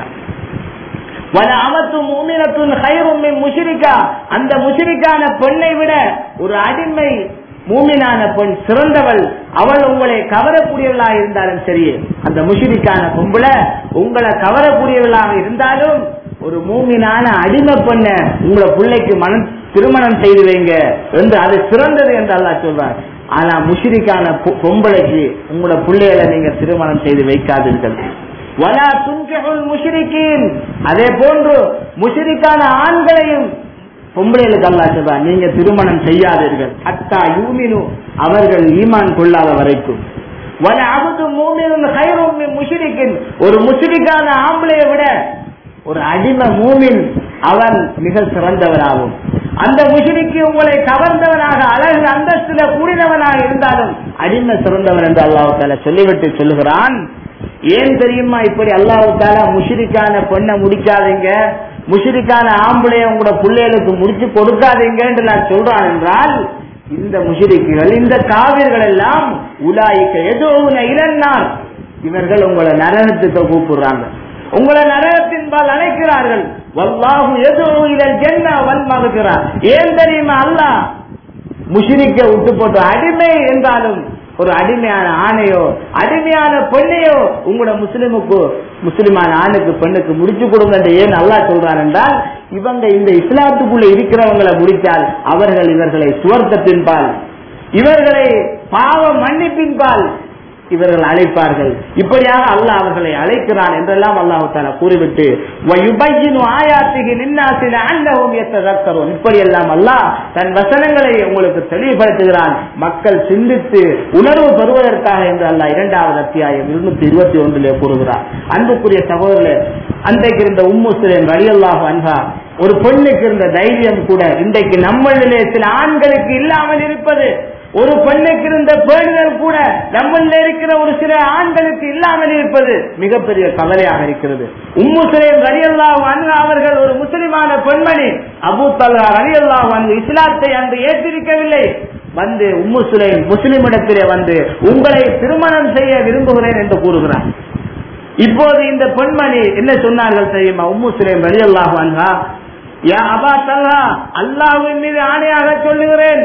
வல அமத்து மூமினத்துன் ஹைரும் மின் முஷ்ரிகா அந்த முஷ்ரிக்கான பெண்ணை விட ஒரு அடிமை மூமினான பெண் சிறந்தவள் அவள் உங்களை கவரக்கூடியவளாக இருந்தாலும் சரி அந்த முஷிரிக்கான பொம்பளை உங்களை கவரக்கூடியவளாக இருந்தாலும் ஒரு மூமினான அடிமை பெண்ண உங்களை பிள்ளைக்கு மனம் திருமணம் செய்து வைங்க என்று அது சிறந்தது என்று அல்லாஹ் சொல்றார் ஆனா முஷிரிக்கான பொ- பொம்பளைக்கு உங்களோட பிள்ளைகளை நீங்க திருமணம் செய்து வைக்காதீர்கள் வலா துன்கிஹுல் முஷ்ரிகீன் அதே போன்று முஷிரிக்கான ஆண்களையும் பொம்பளைகளுக்கு அல்லாஹ் சொல்றான் நீங்க திருமணம் செய்யாதீர்கள் அத்தா யூமினு அவர்கள் ஈமான் கொள்ளாத வரைக்கும் வல அபுது மூமினும் ஹைரும் மின் முஷ்ரிக்கின் ஒரு முஷ்ரிக்கான ஆம்பளையை விட ஒரு அடிமை மூமின் அவன் மிக சிறந்தவனாகும் அந்த முஷ்ரிக்கு உங்களை கவர்ந்தவனாக அழகு அந்தஸ்துல கூடினவனாக இருந்தாலும் அடிமை சிறந்தவன் என்று அல்லாஹ் தாலா சொல்லிவிட்டு சொல்லுகிறான் ஏன் தெரியுமா இப்படி அல்லாஹ் தாலா முஷ்ரிக்கான பெண்ணை முடிக்காதீங்க முஷிரிக்கான ஆம்பளைய உங்களோட பிள்ளைகளுக்கு முடிச்சு கொடுக்காதீங்க என்று நான் சொல்றான் என்றால் இந்த முஷிரிக்குகள் இந்த காவிர்கள் எல்லாம் உலாய்க்க ஏதோ இறந்தார் இவர்கள் உங்களை நரகத்துக்கு கூப்பிடுறாங்க உங்களை நரகத்தின்பால் அழைக்கிறார்கள் வல்லாஹு ஏதோ இதழ் ஜென்னா வன்மகுகிறார் ஏன் தெரியுமா அல்லாஹ் முஷிரிக்க விட்டு போட்டு அடிமை என்றாலும் ஒரு அடிமையான ஆணையோ அடிமையான பெண்ணையோ உங்களோட முஸ்லிமுக்கு முஸ்லிமான ஆணுக்கு பெண்ணுக்கு முடிச்சு கொடுங்க என்று ஏன் அல்லாஹ் சொல்றான் என்றால் இவங்க இந்த இஸ்லாத்துக்குள்ள இருக்கிறவங்களை முடித்தால் அவர்கள் இவர்களை சுவர்க்கத்தின்பால் இவர்களை பாவ மன்னிப்பின்பால் இவர்கள் அழைப்பார்கள் இப்படியாக அல்லாஹ் அவர்களை அழைக்கிறான் என்றெல்லாம் அல்லாஹு தாலா கூறிவிட்டு வயுபையினு ஆயாத்திகி நின்னாசில அன்னவும் எத்ததக்கரும் இப்படியெல்லாம் அல்லாஹ் தன் வசனங்களை உங்களுக்கு தெளிவுபடுத்துகிறான் மக்கள் சிந்தித்து உணர்வு பெறுவதற்காக என்று அல்லாஹ் இரண்டாவது அத்தியாயம் இருநூத்தி இருபத்தி ஒன்றிலே கூறுகிறார் அன்புக்குரிய சகோதரர்களே அன்றைக்கு இருந்த உம்முஸ்லிம் வழியல்லாஹு அன்ஹா ஒரு பெண்ணுக்கு இருந்த தைரியம் கூட இன்றைக்கு நம்மளிலே சில ஆண்களுக்கு இல்லாமல் இருப்பது ஒரு பெண்ணுக்கு இருந்த பேணுதல் கூட நம்மள இருக்கிற ஒரு சில ஆண்களுக்கு இல்லாமல் இருப்பது மிகப்பெரிய கவலையாக இருக்கிறது உம்மு சுலேம் ரலியல்லா அன்ஹா அவர்கள் ஒரு முஸ்லிமான பெண்மணி அபூ தல்லா ரலியல்லா அன்ஹு இஸ்லாத்தை அன்று ஏற்றிருக்கவில்லை வந்து உம்மு சுலேம் முஸ்லிமிடத்திலே வந்து உங்களை திருமணம் செய்ய விரும்புகிறேன் என்று கூறுகிறார் இப்போது இந்த பெண்மணி என்ன சொன்னார்கள் தெரியுமா உம்மு சுலேம் ரலியல்லாஹு அன்ஹா யா அபா தல்லா அல்லாஹ்வின் மீது ஆணையாக சொல்லுகிறேன்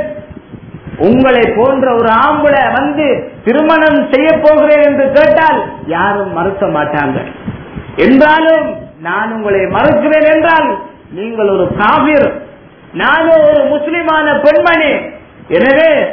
உங்களை போன்ற ஒரு ஆம்பளை வந்து திருமணம் செய்ய போகிறேன் என்று கேட்டால் யாரும் மறுக்க மாட்டாங்க என்றாலும் நான் உங்களை மறுக்கிறேன் என்றால் நீங்கள் ஒரு காவிர் நானும் ஒரு முஸ்லிமான பெண்மணி எனவே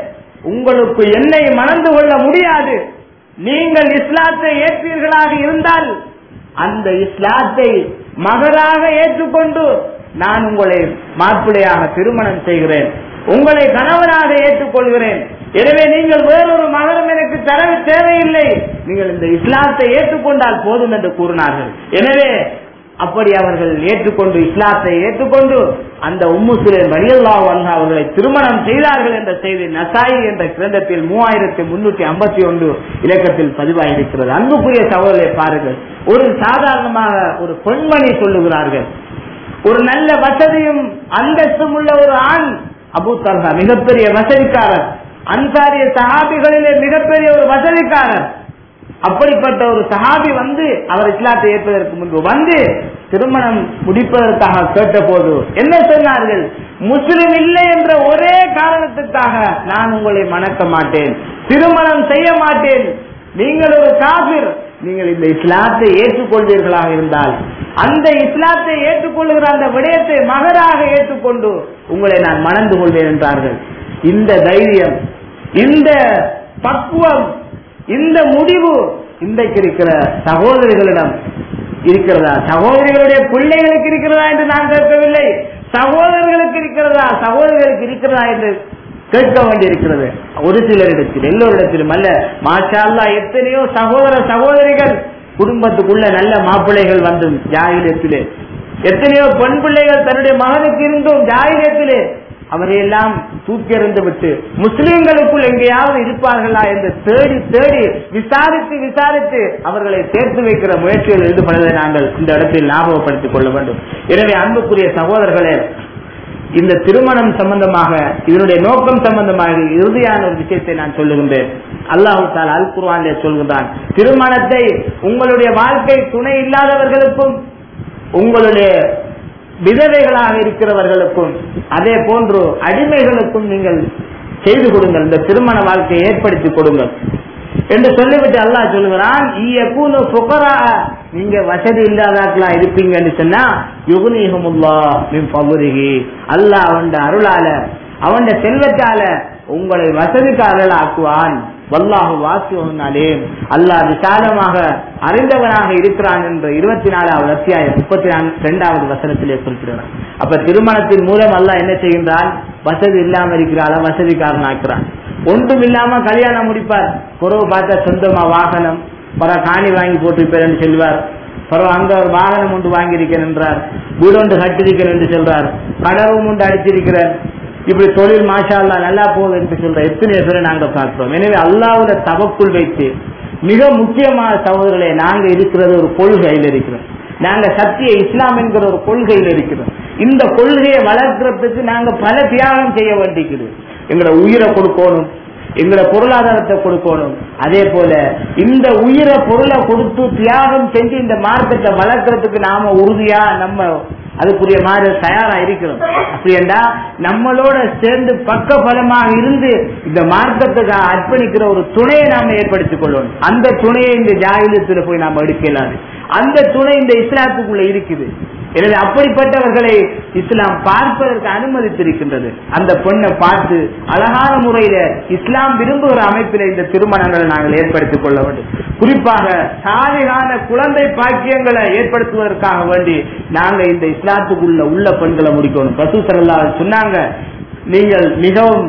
உங்களுக்கு என்னை மணந்து கொள்ள முடியாது நீங்கள் இஸ்லாத்தை ஏற்றீர்களாக இருந்தால் அந்த இஸ்லாத்தை மகராக ஏற்றுக்கொண்டு நான் உங்களை மாப்பிள்ளையாக திருமணம் செய்கிறேன் உங்களை கணவனாக ஏற்றுக்கொள்கிறேன் எனவே நீங்கள் வேறொரு மகரம் எனக்கு தர தேவையில்லை நீங்கள் இந்த இஸ்லாத்தை ஏற்றுக்கொண்டால் போதும் என்று கூறினார்கள் எனவே அப்படி அவர்கள் ஏற்றுக்கொண்டு இஸ்லாத்தை ஏற்றுக்கொண்டு அந்த உம்மு சுலேன் வலியல்லா வந்தா அவர்களை திருமணம் செய்தார்கள் என்ற செய்தி நசாயி என்ற கிரந்தத்தில் மூவாயிரத்தி முன்னூத்தி ஐம்பத்தி ஒன்று இலக்கத்தில் பதிவாயிருக்கிறது அன்புக்குரிய சகோதரரை பாருங்கள் ஒரு சாதாரணமாக ஒரு பெண்மணி சொல்லுகிறார்கள் ஒரு நல்ல வசதியும் அந்தஸ்தும் உள்ள ஒரு ஆண் அபு தல்ஹா மிகப்பெரிய வசதிக்காரர் அன்சாரிய சஹாபிகளிலே மிகப்பெரிய ஒரு வசதிக்காரர் அப்படிப்பட்ட ஒரு சஹாபி வந்து அவர் இஸ்லாத்தை ஏற்பதற்கு முன்பு வந்து திருமணம் முடிப்பதற்காக கேட்டபோது என்ன சொன்னார்கள் முஸ்லிம் இல்லை என்ற ஒரே காரணத்துக்காக நான் உங்களை மணக்க மாட்டேன் திருமணம் செய்ய மாட்டேன் நீங்கள் ஒரு காபிர் நீங்கள் இந்த இஸ்லாத்தை ஏற்றுக்கொள்வீர்களாக இருந்தால் அந்த இஸ்லாத்தை ஏற்றுக்கொள்ளுகிற அந்த விடயத்தை மகராக ஏற்றுக்கொண்டு உங்களை நான் மணந்து கொள்வேன் என்றார்கள் இந்த தைரியம் இந்த பக்குவம் இந்த முடிவு இன்றைக்கு இருக்கிற சகோதரிகளிடம் இருக்கிறதா சகோதரிகளுடைய பிள்ளைகளுக்கு இருக்கிறதா என்று நான் கேட்கவில்லை சகோதரர்களுக்கு இருக்கிறதா சகோதரிகளுக்கு இருக்கிறதா என்று கேட்க வேண்டியிருக்கிறது ஒரு சிலரிடத்தில் எல்லோரிடத்திலும் அல்ல மாஷா அல்லாஹ் எத்தனையோ சகோதர சகோதரிகள் குடும்பத்துக்குள்ள நல்ல மாப்பிள்ளைகள் வந்தும் ஜாகிலியத்திலே எத்தனையோ பெண் பிள்ளைகள் தன்னுடைய மகனுக்கு இருந்தும் ஜாகிலியத்திலே அவரையெல்லாம் தூக்கி எறிந்து விட்டு முஸ்லிம்களுக்குள் எங்கேயாவது இருப்பார்களா என்று தேடி தேடி விசாரித்து விசாரித்து அவர்களை சேர்த்து வைக்கிற முயற்சியில் ஈடுபடுவதை நாங்கள் இந்த இடத்தில் ஞாபகப்படுத்திக் கொள்ள வேண்டும் எனவே அன்புக்குரிய சகோதரர்களே இந்த திருமணம் சம்பந்தமாக இதனுடைய நோக்கம் சம்பந்தமாக இறுதியான ஒரு விஷயத்தை நான் சொல்லுகின்றேன் அல்லாஹு தால் அல் குர்ஆனிலே சொல்கின்றான் திருமணத்தை உங்களுடைய வாழ்க்கை துணை இல்லாதவர்களுக்கும் உங்களுடைய விதவைகளாக இருக்கிறவர்களுக்கும் அதே போன்று அடிமைகளுக்கும் நீங்கள் செய்து கொடுங்கள் இந்த திருமண வாழ்க்கையை ஏற்படுத்தி கொடுங்கள் என்று சொல்லிவிட்டு அல்லாஹ் சொல்லுகிறான் ஈயக்கூனு ஃபுகரா நீங்க வசதி இல்லாதாக்களா இருப்பீங்கன்னு சொன்னா யுகுனிஹமுல்லா மின் பகுதிகி அல்லாஹ் அவன் அருளால அவன் செல்வத்தால உங்களை வசதிக்காரர்கள் ஆக்குவான் வல்லாஹு வாசிவனாலே அல்லாஹ் விசாலமாக அறிந்தவனாக இருக்கிறான் என்று இருபத்தி நாலாவது அத்தியாயம் முப்பத்தி இரண்டாவது வசனத்திலே குறிப்பிடுகிறான் அப்ப திருமணத்தின் மூலம் அல்லாஹ் என்ன செய்கின்றான் வசதி இல்லாம இருக்கிறாள வசதிக்காரன் ஆக்குறான் ஒன்றும் இல்லாம கல்யாணம் முடிப்பார் குறவு பார்த்தா சொந்தமா வாகனம் பல காணி வாங்கி போட்டிருப்பேன் சொல்வார் பிறகு அங்க ஒரு வாகனம் ஒன்று வாங்கியிருக்கிறேன் என்றார் வீடு ஒன்று கட்டிருக்கிறேன் என்று சொல்றார் கடவும் ஒன்று அடிச்சிருக்கிறேன் இப்படி தொழில் மாஷா அல்லா நல்லா போகுது என்று சொல்ற எத்தனை பேரை நாங்க பார்க்கிறோம் எனவே அல்லாவுல தவக்குள் வைத்து மிக முக்கியமான சகோதரர்களே நாங்க இருக்கிறது ஒரு கொள்கையில் இருக்கிறோம் நாங்க சத்திய இஸ்லாம் என்கிற ஒரு கொள்கையில் இருக்கிறோம் இந்த கொள்கையை வளர்க்கறதுக்கு நாங்க பல தியாகம் செய்ய வேண்டிக்குது எங்களோட உயிரை கொடுக்கணும் எங்களோட பொருளாதாரத்தை கொடுக்கணும் அதே போல இந்த உயிரை பொருளை கொடுத்து தியாகம் செஞ்சு இந்த மார்க்கத்தை வளர்க்கறதுக்கு நாம உறுதியா நம்ம அதுக்குரிய மாதிரி தயாரா இருக்கிறோம் அப்படி என்றா நம்மளோட சேர்ந்து பக்க பலமாக இருந்து இந்த மார்க்கத்துக்கு அர்ப்பணிக்கிற ஒரு துணையை நாம ஏற்படுத்திக் கொள்ளணும் அந்த துணையை இந்த ஜாகிலத்துல போய் நாம எடுக்கலாது அந்த துணை இந்த இஸ்லாத்துக்குள்ள இருக்குது எனவே அப்படிப்பட்டவர்களை இஸ்லாம் பார்ப்பதற்கு அனுமதித்திருக்கின்றது அந்த பெண்ணை பார்த்து அழகான முறையில இஸ்லாம் விரும்புகிற அமைப்பில் இந்த திருமணங்களை நாங்கள் ஏற்படுத்திக் கொள்ள வேண்டும் குறிப்பாக சாலைகான குழந்தை பாக்கியங்களை ஏற்படுத்துவதற்காக வேண்டி நாங்க இந்த இஸ்லாத்துக்குள்ள உள்ள பெண்களை முடிக்கணும் பசு சல்லா சொன்னாங்க நீங்கள் மிகவும்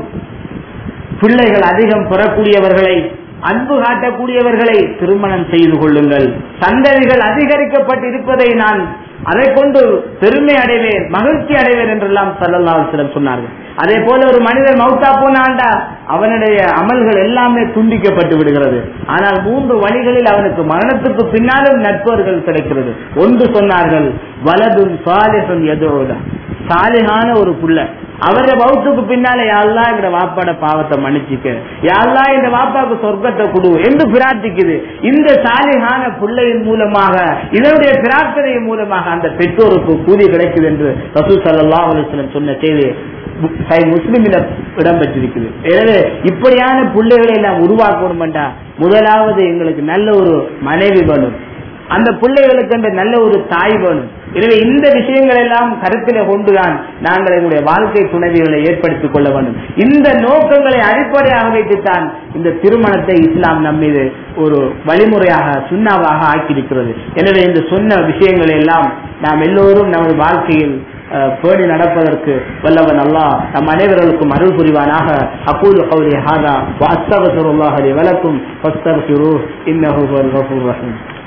பிள்ளைகள் அதிகம் பெறக்கூடியவர்களை அன்பு காட்டக்கூடியவர்களை திருமணம் செய்து கொள்ளுங்கள் சந்ததிகள் அதிகரிக்கப்பட்டிருப்பதை நான் அதை கொண்டு பெருமை அடைவேன் மகிழ்ச்சி அடைவேன் என்றெல்லாம் சல்லல்லாஹு சிலம் சொன்னார்கள் அதே போல ஒரு மனிதன் மௌத்தா போனாண்டா அவனுடைய அமல்கள் எல்லாமே துண்டிக்கப்பட்டு விடுகிறது ஆனால் மூன்று வழிகளில் அவனுக்கு மரணத்துக்கு பின்னாலும் நட்பர்கள் கிடைக்கிறது ஒன்று சொன்னார்கள் வலதும் சாலிகம் எதோட சாலிகான ஒரு புள்ள அவருடைய பௌத்துக்கு பின்னால யாழ்லா எங்க வாப்பாட பாவத்தை மன்னிச்சுக்க யாழ்லா இந்த வாப்பாக்கு சொர்க்கத்தை கொடு என்று பிரார்த்திக்குது இந்த சாலிகான பிள்ளையின் மூலமாக இதனுடைய பிரார்த்தனையின் மூலமாக அந்த பெற்றோருக்கு கூலி கிடைக்குது என்று ரசூ சல்லா அலிஸ்லம் சொன்ன செய்தி முஸ்லிமில இடம்பெற்றிருக்குது எனவே இப்படியான பிள்ளைகளை எல்லாம் உருவாக்கணும்டா முதலாவது எங்களுக்கு நல்ல ஒரு மனைவி வேணும் அந்த பிள்ளைகளுக்கு அந்த நல்ல ஒரு தாய் வேணும் எனவே இந்த விஷயங்கள் எல்லாம் கருத்திலே கொண்டுதான் நாங்கள் எங்களுடைய வாழ்க்கை துணைவிகளை ஏற்படுத்திக் கொள்ள வேண்டும் இந்த நோக்கங்களை அடிப்படையாக வைத்துத்தான் இந்த திருமணத்தை இஸ்லாம் நம்மீது ஒரு வழிமுறையாக சுண்ணாவாக ஆக்கியிருக்கிறது எனவே இந்த சொன்ன விஷயங்களை எல்லாம் நாம் எல்லோரும் நமது வாழ்க்கையில் அஹ், பேணி நடப்பதற்கு வல்லவன் அல்லாஹ் நம் அனைவர்களுக்கும் அருள் புரிவானாக அகூல் கௌரி ஹாதா வாஸ்தவசுல்லாஹரி வலக்கும் ஃபஸ்தக்ஃபிரூஹ் இன்னஹு ஹுவல் கஃபூர் ரஹீம்